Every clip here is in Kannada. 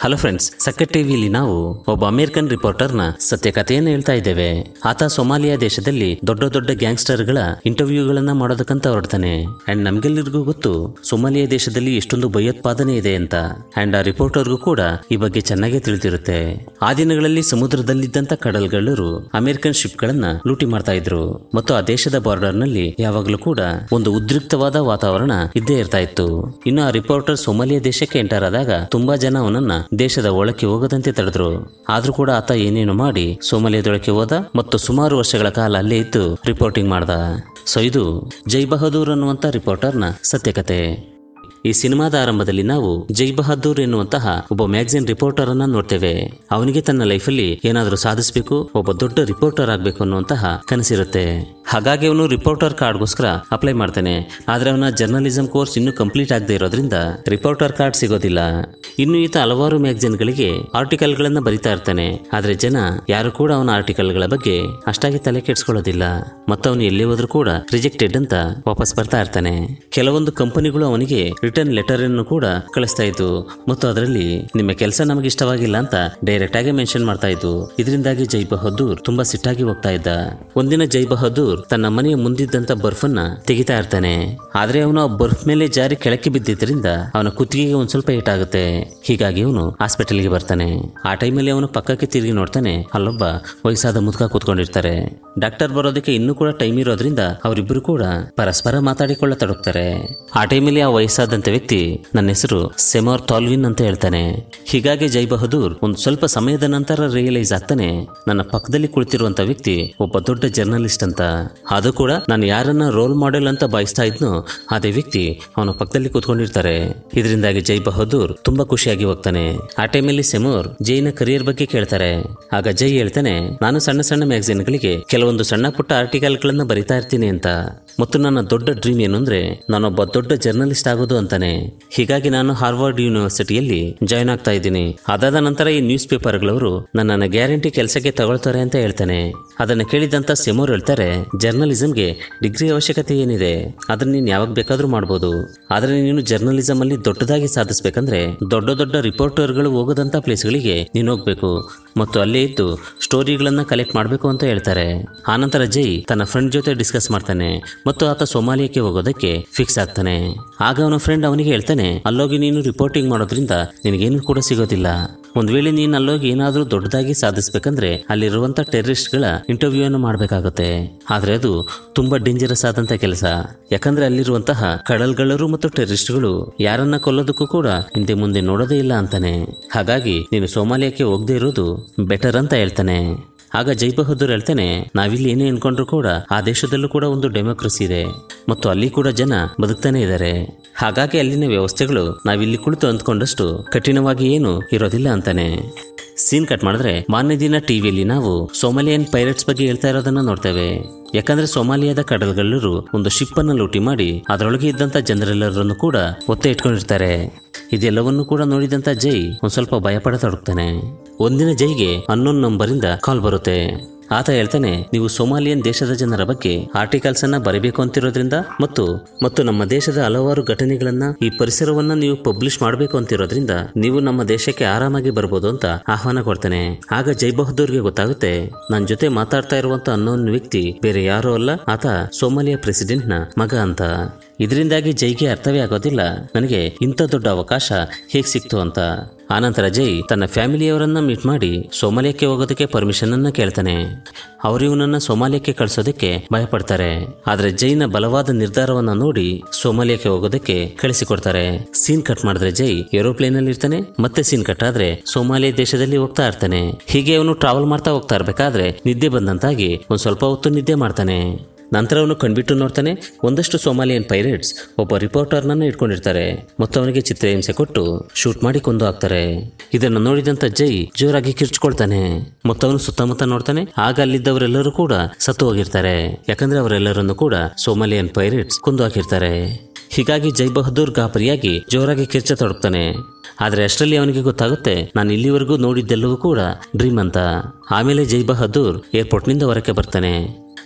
ಹಲೋ ಫ್ರೆಂಡ್ಸ್ ಸಕ್ಕಟ್ ಟಿವಿಲಿ ನಾವು ಒಬ್ಬ ಅಮೆರಿಕನ್ ರಿಪೋರ್ಟರ್ನ ಸತ್ಯ ಕಥೆಯನ್ನು ಹೇಳ್ತಾ ಇದ್ದೇವೆ ಆತ ಸೊಮಾಲಿಯಾ ದೇಶದಲ್ಲಿ ದೊಡ್ಡ ದೊಡ್ಡ ಗ್ಯಾಂಗ್ಸ್ಟರ್ಗಳ ಇಂಟರ್ವ್ಯೂಗಳನ್ನ ಮಾಡೋದಕ್ಕಂತ ಹೊರಡ್ತಾನೆ ಅಂಡ್ ನಮ್ಗೆಲ್ಲರಿಗೂ ಗೊತ್ತು ಸೊಮಾಲಿಯಾ ದೇಶದಲ್ಲಿ ಎಷ್ಟೊಂದು ಭಯೋತ್ಪಾದನೆ ಇದೆ ಅಂತ ಅಂಡ್ ಆ ರಿಪೋರ್ಟರ್ಗೂ ಕೂಡ ಈ ಬಗ್ಗೆ ಚೆನ್ನಾಗೇ ತಿಳಿದಿರುತ್ತೆ ಆ ದಿನಗಳಲ್ಲಿ ಸಮುದ್ರದಲ್ಲಿದ್ದಂತ ಕಡಲ್ಗಳ್ಳರು ಅಮೆರಿಕನ್ ಶಿಪ್ಗಳನ್ನ ಲೂಟಿ ಮಾಡ್ತಾ ಇದ್ರು ಮತ್ತು ಆ ದೇಶದ ಬಾರ್ಡರ್ ನಲ್ಲಿ ಯಾವಾಗಲೂ ಕೂಡ ಒಂದು ಉದ್ರಿಕ್ತವಾದ ವಾತಾವರಣ ಇದ್ದೇ ಇರ್ತಾ ಇತ್ತು ಇನ್ನು ಆ ರಿಪೋರ್ಟರ್ ಸೊಮಾಲಿಯಾ ದೇಶಕ್ಕೆ ಎಂಟರ್ ಆದಾಗ ತುಂಬಾ ಜನ ಅವನನ್ನ ದೇಶದ ಒಳಕ್ಕೆ ಹೋಗದಂತೆ ತಡೆದ್ರು ಆದ್ರೂ ಕೂಡ ಆತ ಏನೇನು ಮಾಡಿ ಸೋಮಾಲಿಯಾದೊಳಕ್ಕೆ ಹೋದ ಮತ್ತು ಸುಮಾರು ವರ್ಷಗಳ ಕಾಲ ಅಲ್ಲೇ ಇದ್ದು ರಿಪೋರ್ಟಿಂಗ್ ಮಾಡ್ದ ಸೊ ಇದು ಜೈ ಬಹದ್ದೂರ್ ಅನ್ನುವಂತ ರಿಪೋರ್ಟರ್ನ ಸತ್ಯಕತೆ ಈ ಸಿನಿಮಾದ ಆರಂಭದಲ್ಲಿ ನಾವು ಜೈ ಬಹದ್ದೂರ್ ಎನ್ನುವಂತಹ ಒಬ್ಬ ಮ್ಯಾಗಝಿನ್ ರಿಪೋರ್ಟರ್ ಅನ್ನ ನೋಡ್ತೇವೆ ಅವನಿಗೆ ತನ್ನ ಲೈಫಲ್ಲಿ ಏನಾದರೂ ಸಾಧಿಸಬೇಕು ಒಬ್ಬ ದೊಡ್ಡ ರಿಪೋರ್ಟರ್ ಆಗಬೇಕು ಅನ್ನುವಂತಹ ಕನಸಿರುತ್ತೆ ಹಾಗಾಗಿ ಅವನು ರಿಪೋರ್ಟರ್ ಕಾರ್ಡ್ಗೋಸ್ಕರ ಅಪ್ಲೈ ಮಾಡ್ತಾನೆ ಆದ್ರೆ ಅವನ ಜರ್ನಲಿಸಂ ಕೋರ್ಸ್ ಇನ್ನೂ ಕಂಪ್ಲೀಟ್ ಆಗದೆ ಇರೋದ್ರಿಂದ ರಿಪೋರ್ಟರ್ ಕಾರ್ಡ್ ಸಿಗೋದಿಲ್ಲ ಇನ್ನು ಈತ ಹಲವಾರು ಮ್ಯಾಗಝಿನ್ಗಳಿಗೆ ಆರ್ಟಿಕಲ್ಗಳನ್ನ ಬರಿತಾ ಇರ್ತಾನೆ ಆದ್ರೆ ಜನ ಯಾರು ಕೂಡ ಅವನ ಆರ್ಟಿಕಲ್ಗಳ ಬಗ್ಗೆ ಅಷ್ಟಾಗಿ ತಲೆ ಕೆಡಿಸ್ಕೊಳ್ಳೋದಿಲ್ಲ ಮತ್ತು ಅವನು ಎಲ್ಲಿ ಹೋದ್ರೂ ಕೂಡ ರಿಜೆಕ್ಟೆಡ್ ಅಂತ ವಾಪಸ್ ಬರ್ತಾ ಇರ್ತಾನೆ ಕೆಲವೊಂದು ಕಂಪನಿಗಳು ಅವನಿಗೆ ರಿಟರ್ನ್ ಲೆಟರ್ ಅನ್ನು ಕೂಡ ಕಳಿಸ್ತಾ ಇತ್ತು ಮತ್ತು ಅದರಲ್ಲಿ ನಿಮ್ಮ ಕೆಲಸ ನಮಗೆ ಇಷ್ಟವಾಗಿಲ್ಲ ಅಂತ ಡೈರೆಕ್ಟ್ ಆಗಿ ಮೆನ್ಷನ್ ಮಾಡ್ತಾ ಇತ್ತು ಇದರಿಂದಾಗಿ ಜೈ ಬಹದ್ದೂರ್ ತುಂಬಾ ಸಿಟ್ಟಾಗಿ ಹೋಗ್ತಾ ಇದ್ದ ಒಂದಿನ ಜೈ ಬಹದ್ದೂರ್ ತನ್ನ ಮನೆಯ ಮುಂದಿದ್ದಂತ ಬರ್ಫ್ ಅನ್ನ ತೆಗಿತಾ ಇರ್ತಾನೆ ಆದ್ರೆ ಅವನು ಆ ಬರ್ಫ್ ಮೇಲೆ ಜಾರಿ ಕೆಳಕ್ಕೆ ಬಿದ್ದಿದ್ರಿಂದ ಅವನ ಕುತ್ತಿಗೆಗೆ ಒಂದ್ ಸ್ವಲ್ಪ ಏಟಾಗುತ್ತೆ ಹೀಗಾಗಿ ಅವನು ಹಾಸ್ಪಿಟಲ್ಗೆ ಬರ್ತಾನೆ ಆ ಟೈಮಲ್ಲಿ ಅವನು ಪಕ್ಕಕ್ಕೆ ತಿರುಗಿ ನೋಡ್ತಾನೆ ಅಲ್ಲೊಬ್ಬ ವಯಸ್ಸಾದ ಮುದುಕ ಕೂತ್ಕೊಂಡಿರ್ತಾರೆ ಡಾಕ್ಟರ್ ಬರೋದಕ್ಕೆ ಇನ್ನೂ ಕೂಡ ಟೈಮ್ ಇರೋದ್ರಿಂದ ಅವರಿಬ್ಬರು ಕೂಡ ಪರಸ್ಪರ ಮಾತಾಡಿಕೊಳ್ಳತೊಡಗ್ತಾರೆ ಆ ಟೈಮಲ್ಲಿ ಆ ವಯಸ್ಸಾದಂತ ವ್ಯಕ್ತಿ ನನ್ನ ಹೆಸರು ಸೆಮಾರ್ ತಾಲ್ವಿನ್ ಅಂತ ಹೇಳ್ತಾನೆ ಹೀಗಾಗಿ ಜೈ ಬಹದ್ದೂರ್ ಒಂದು ಸ್ವಲ್ಪ ಸಮಯದ ನಂತರ ರಿಯಲೈಸ್ ಆಗ್ತಾನೆ ನನ್ನ ಪಕ್ಕದಲ್ಲಿ ಕುಳಿತಿರುವಂತ ವ್ಯಕ್ತಿ ಒಬ್ಬ ದೊಡ್ಡ ಜರ್ನಲಿಸ್ಟ್ ಅಂತ ಅದು ಕೂಡ ನಾನು ಯಾರನ್ನ ರೋಲ್ ಮಾಡೆಲ್ ಅಂತ ಬಯಸ್ತಾ ಇದ್ನೋ ಅದೇ ವ್ಯಕ್ತಿ ಅವನ ಪಕ್ಕದಲ್ಲಿ ಕೂತ್ಕೊಂಡಿರ್ತಾರೆ ಇದರಿಂದಾಗಿ ಜೈ ಬಹದ್ದೂರ್ ತುಂಬಾ ಖುಷಿಯಾಗಿ ಹೋಗ್ತಾನೆ ಆ ಟೈಮಲ್ಲಿ ಸೆಮೋರ್ ಜೈನ ಕರಿಯರ್ ಬಗ್ಗೆ ಕೇಳ್ತಾರೆ ಆಗ ಜೈ ಹೇಳ್ತಾನೆ ನಾನು ಸಣ್ಣ ಸಣ್ಣ ಮ್ಯಾಗಝಿನ್ಗಳಿಗೆ ಕೆಲವೊಂದು ಸಣ್ಣ ಪುಟ್ಟ ಆರ್ಟಿಕಲ್ಗಳನ್ನ ಬರಿತಾ ಇರ್ತೀನಿ ಅಂತ ಮತ್ತು ನನ್ನ ದೊಡ್ಡ ಡ್ರೀಮ್ ಏನು ಅಂದ್ರೆ ನಾನೊಬ್ಬ ದೊಡ್ಡ ಜರ್ನಲಿಸ್ಟ್ ಆಗೋದು ಅಂತಾನೆ ಹೀಗಾಗಿ ನಾನು ಹಾರ್ವರ್ಡ್ ಯೂನಿವರ್ಸಿಟಿಯಲ್ಲಿ ಜಾಯ್ನ್ ಆಗ್ತಾ ಇದ್ದೀನಿ ಅದಾದ ನಂತರ ಈ ನ್ಯೂಸ್ ಪೇಪರ್ಗಳವರು ನನ್ನನ್ನು ಗ್ಯಾರಂಟಿ ಕೆಲಸಕ್ಕೆ ತಗೊಳ್ತಾರೆ ಅಂತ ಹೇಳ್ತಾನೆ ಅದನ್ನು ಕೇಳಿದಂತ ಸೆಮೋರ್ ಹೇಳ್ತಾರೆ ಜರ್ನಲಿಸಂಗೆ ಡಿಗ್ರಿ ಅವಶ್ಯಕತೆ ಏನಿದೆ ಅದನ್ನ ನೀನು ಯಾವಾಗ ಬೇಕಾದ್ರೂ ಮಾಡ್ಬೋದು ಆದ್ರೆ ನೀನು ಜರ್ನಲಿಸಂ ಅಲ್ಲಿ ದೊಡ್ಡದಾಗಿ ಸಾಧಿಸ್ಬೇಕಂದ್ರೆ ದೊಡ್ಡ ದೊಡ್ಡ ರಿಪೋರ್ಟರ್ಗಳು ಹೋಗದಂತ ಪ್ಲೇಸ್ಗಳಿಗೆ ನೀನು ಹೋಗ್ಬೇಕು ಮತ್ತು ಅಲ್ಲೇ ಇದ್ದು ಸ್ಟೋರಿಗಳನ್ನ ಕಲೆಕ್ಟ್ ಮಾಡಬೇಕು ಅಂತ ಹೇಳ್ತಾರೆ ಆನಂತರ ಜೈ ತನ್ನ ಫ್ರೆಂಡ್ ಜೊತೆ ಡಿಸ್ಕಸ್ ಮಾಡ್ತಾನೆ ಮತ್ತು ಆತ ಸೊಮಾಲಿಯಕ್ಕೆ ಹೋಗೋದಕ್ಕೆ ಫಿಕ್ಸ್ ಆಗ್ತಾನೆ ಆಗ ಅವನ ಫ್ರೆಂಡ್ ಅವನಿಗೆ ಹೇಳ್ತಾನೆ ಅಲ್ಲೋಗಿ ನೀನು ರಿಪೋರ್ಟಿಂಗ್ ಮಾಡೋದ್ರಿಂದ ನಿನಗೇನು ಕೂಡ ಸಿಗೋದಿಲ್ಲ ಒಂದ್ ವೇಳೆ ನೀನು ಅಲ್ಲೋಗಿ ಏನಾದರೂ ದೊಡ್ಡದಾಗಿ ಸಾಧಿಸ್ಬೇಕಂದ್ರೆ ಅಲ್ಲಿರುವಂತ ಟೆರರಿಸ್ಟ್ಗಳ ಇಂಟರ್ವ್ಯೂ ಅನ್ನು ಮಾಡಬೇಕಾಗುತ್ತೆ ಆದ್ರೆ ಅದು ತುಂಬಾ ಡೇಂಜರಸ್ ಆದಂತ ಕೆಲಸ ಯಾಕಂದ್ರೆ ಅಲ್ಲಿರುವಂತಹ ಕಡಲ್ಗಳರು ಮತ್ತು ಟೆರರಿಸ್ಟ್ಗಳು ಯಾರನ್ನ ಕೊಲ್ಲೋದಕ್ಕೂ ಕೂಡ ಹಿಂದೆ ಮುಂದೆ ನೋಡೋದೇ ಇಲ್ಲ ಅಂತಾನೆ ಹಾಗಾಗಿ ನೀನು ಸೋಮಾಲಿಯಾಕ್ಕೆ ಹೋಗದೆ ಇರೋದು ಬೆಟರ್ ಅಂತ ಹೇಳ್ತಾನೆ ಆಗ ಜೈ ಬಹದ್ದೂರ್ ಹೇಳ್ತಾನೆ ನಾವಿಲ್ಲಿ ಏನೇ ಅನ್ಕೊಂಡ್ರು ಕೂಡ ಆ ದೇಶದಲ್ಲೂ ಕೂಡ ಒಂದು ಡೆಮೋಕ್ರಸಿ ಇದೆ ಮತ್ತು ಅಲ್ಲಿ ಕೂಡ ಜನ ಬದುಕ್ತಾನೆ ಇದ್ದಾರೆ ಹಾಗಾಗಿ ಅಲ್ಲಿನ ವ್ಯವಸ್ಥೆಗಳು ನಾವಿಲ್ಲಿ ಕುಳಿತು ಅಂದ್ಕೊಂಡಷ್ಟು ಕಠಿಣವಾಗಿ ಏನು ಇರೋದಿಲ್ಲ ಅಂತಾನೆ ಸೀನ್ ಕಟ್ ಮಾಡಿದ್ರೆ ಮಾನ್ಯ ದಿನ ಟಿವಿಯಲ್ಲಿ ನಾವು ಸೋಮಾಲಿಯನ್ ಪೈರೇಟ್ಸ್ ಬಗ್ಗೆ ಹೇಳ್ತಾ ಇರೋದನ್ನ ನೋಡ್ತೇವೆ ಯಾಕಂದ್ರೆ ಸೋಮಾಲಿಯಾದ ಕಡಲ್ಗಳ್ಳರು ಒಂದು ಶಿಪ್ ಅನ್ನು ಲೂಟಿ ಮಾಡಿ ಅದರೊಳಗೆ ಇದ್ದಂತ ಜನರೆಲ್ಲರನ್ನು ಕೂಡ ಒತ್ತೆ ಇಟ್ಕೊಂಡಿರ್ತಾರೆ ಇದೆಲ್ಲವನ್ನೂ ಕೂಡ ನೋಡಿದಂತ ಜೈ ಒಂದ್ ಸ್ವಲ್ಪ ಭಯ ಪಡತೊಡಗ್ತಾನೆ ಒಂದಿನ ಜೈಗೆ ಅನ್ನೋನ್ ನಂಬರಿಂದ ಕಾಲ್ ಬರುತ್ತೆ ಆತ ಹೇಳ್ತಾನೆ ನೀವು ಸೊಮಾಲಿಯನ್ ದೇಶದ ಜನರ ಬಗ್ಗೆ ಆರ್ಟಿಕಲ್ಸ್ ಅನ್ನ ಬರೀಬೇಕು ಅಂತಿರೋದ್ರಿಂದ ಮತ್ತು ಮತ್ತು ನಮ್ಮ ದೇಶದ ಹಲವಾರು ಘಟನೆಗಳನ್ನ ಈ ಪರಿಸರವನ್ನ ನೀವು ಪಬ್ಲಿಷ್ ಮಾಡಬೇಕು ಅಂತಿರೋದ್ರಿಂದ ನೀವು ನಮ್ಮ ದೇಶಕ್ಕೆ ಆರಾಮಾಗಿ ಬರ್ಬೋದು ಅಂತ ಆಹ್ವಾನ ಕೊಡ್ತಾನೆ ಆಗ ಜೈ ಬಹದ್ದೂರ್ಗೆ ಗೊತ್ತಾಗುತ್ತೆ ನನ್ನ ಜೊತೆ ಮಾತಾಡ್ತಾ ಇರುವಂತ ಅನ್ನೋನ್ ವ್ಯಕ್ತಿ ಬೇರೆ ಯಾರೋ ಅಲ್ಲ ಆತ ಸೋಮಾಲಿಯಾ ಪ್ರೆಸಿಡೆಂಟ್ ನ ಮಗ ಅಂತ ಇದರಿಂದಾಗಿ ಜೈಗೆ ಅರ್ಥವೇ ಆಗೋದಿಲ್ಲ ನನಗೆ ಇಂಥ ದೊಡ್ಡ ಅವಕಾಶ ಹೇಗೆ ಸಿಕ್ತು ಅಂತ ಆನಂತರ ಜೈ ತನ್ನ ಫ್ಯಾಮಿಲಿಯವರನ್ನ ಮೀಟ್ ಮಾಡಿ ಸೋಮಾಲಿಯಕ್ಕೆ ಹೋಗೋದಕ್ಕೆ ಪರ್ಮಿಷನ್ ಅನ್ನ ಕೇಳ್ತಾನೆ ಅವರು ಇವನನ್ನ ಸೋಮಾಲಿಯಕ್ಕೆ ಕಳಿಸೋದಕ್ಕೆ ಭಯಪಡ್ತಾರೆ ಆದ್ರೆ ಜೈನ ಬಲವಾದ ನಿರ್ಧಾರವನ್ನ ನೋಡಿ ಸೋಮಾಲಿಯಕ್ಕೆ ಹೋಗೋದಕ್ಕೆ ಕಳಿಸಿಕೊಡ್ತಾರೆ ಸೀನ್ ಕಟ್ ಮಾಡಿದ್ರೆ ಜೈ ಏರೋಪ್ಲೇನ್ ಅಲ್ಲಿ ಇರ್ತಾನೆ ಮತ್ತೆ ಸೀನ್ ಕಟ್ ಆದ್ರೆ ಸೋಮಾಲಿಯಾ ದೇಶದಲ್ಲಿ ಹೋಗ್ತಾ ಇರ್ತಾನೆ ಹೀಗೆ ಅವನು ಟ್ರಾವೆಲ್ ಮಾಡ್ತಾ ಹೋಗ್ತಾ ಇರ್ಬೇಕಾದ್ರೆ ನಿದ್ದೆ ಬಂದಂತಾಗಿ ಒಂದ್ ಸ್ವಲ್ಪ ಹೊತ್ತು ನಿದ್ದೆ ಮಾಡ್ತಾನೆ ನಂತರ ಅವನು ಕಣ್ಬಿಟ್ಟು ನೋಡ್ತಾನೆ ಒಂದಷ್ಟು ಸೋಮಾಲಿಯನ್ ಪೈರೇಟ್ಸ್ ಒಬ್ಬ ರಿಪೋರ್ಟರ್ನನ್ನು ಇಟ್ಕೊಂಡಿರ್ತಾರೆ ಮತ್ತು ಅವನಿಗೆ ಚಿತ್ರಹಿಂಸೆ ಕೊಟ್ಟು ಶೂಟ್ ಮಾಡಿ ಕೊಂದು ಹಾಕ್ತಾರೆ ಇದನ್ನು ನೋಡಿದಂತ ಜೈ ಜೋರಾಗಿ ಕಿರ್ಚ್ಕೊಳ್ತಾನೆ ಮತ್ತು ಅವನು ಸುತ್ತಮುತ್ತ ನೋಡ್ತಾನೆ ಆಗ ಅಲ್ಲಿದ್ದವರೆಲ್ಲರೂ ಕೂಡ ಸತ್ತು ಹೋಗಿರ್ತಾರೆ ಯಾಕಂದ್ರೆ ಅವರೆಲ್ಲರನ್ನು ಕೂಡ ಸೋಮಾಲಿಯನ್ ಪೈರೇಟ್ಸ್ ಕೊಂದು ಹಾಕಿರ್ತಾರೆ ಹೀಗಾಗಿ ಜೈ ಬಹದ್ದೂರ್ ಗಾಬರಿಯಾಗಿ ಜೋರಾಗಿ ಕಿರ್ಚತೊಡಗ್ತಾನೆ ಆದ್ರೆ ಅಷ್ಟರಲ್ಲಿ ಅವನಿಗೆ ಗೊತ್ತಾಗುತ್ತೆ ನಾನು ಇಲ್ಲಿವರೆಗೂ ನೋಡಿದ್ದೆಲ್ಲವೂ ಕೂಡ ಡ್ರೀಮ್ ಅಂತ ಆಮೇಲೆ ಜೈ ಬಹದ್ದೂರ್ ಏರ್ಪೋರ್ಟ್ನಿಂದ ಹೊರಕ್ಕೆ ಬರ್ತಾನೆ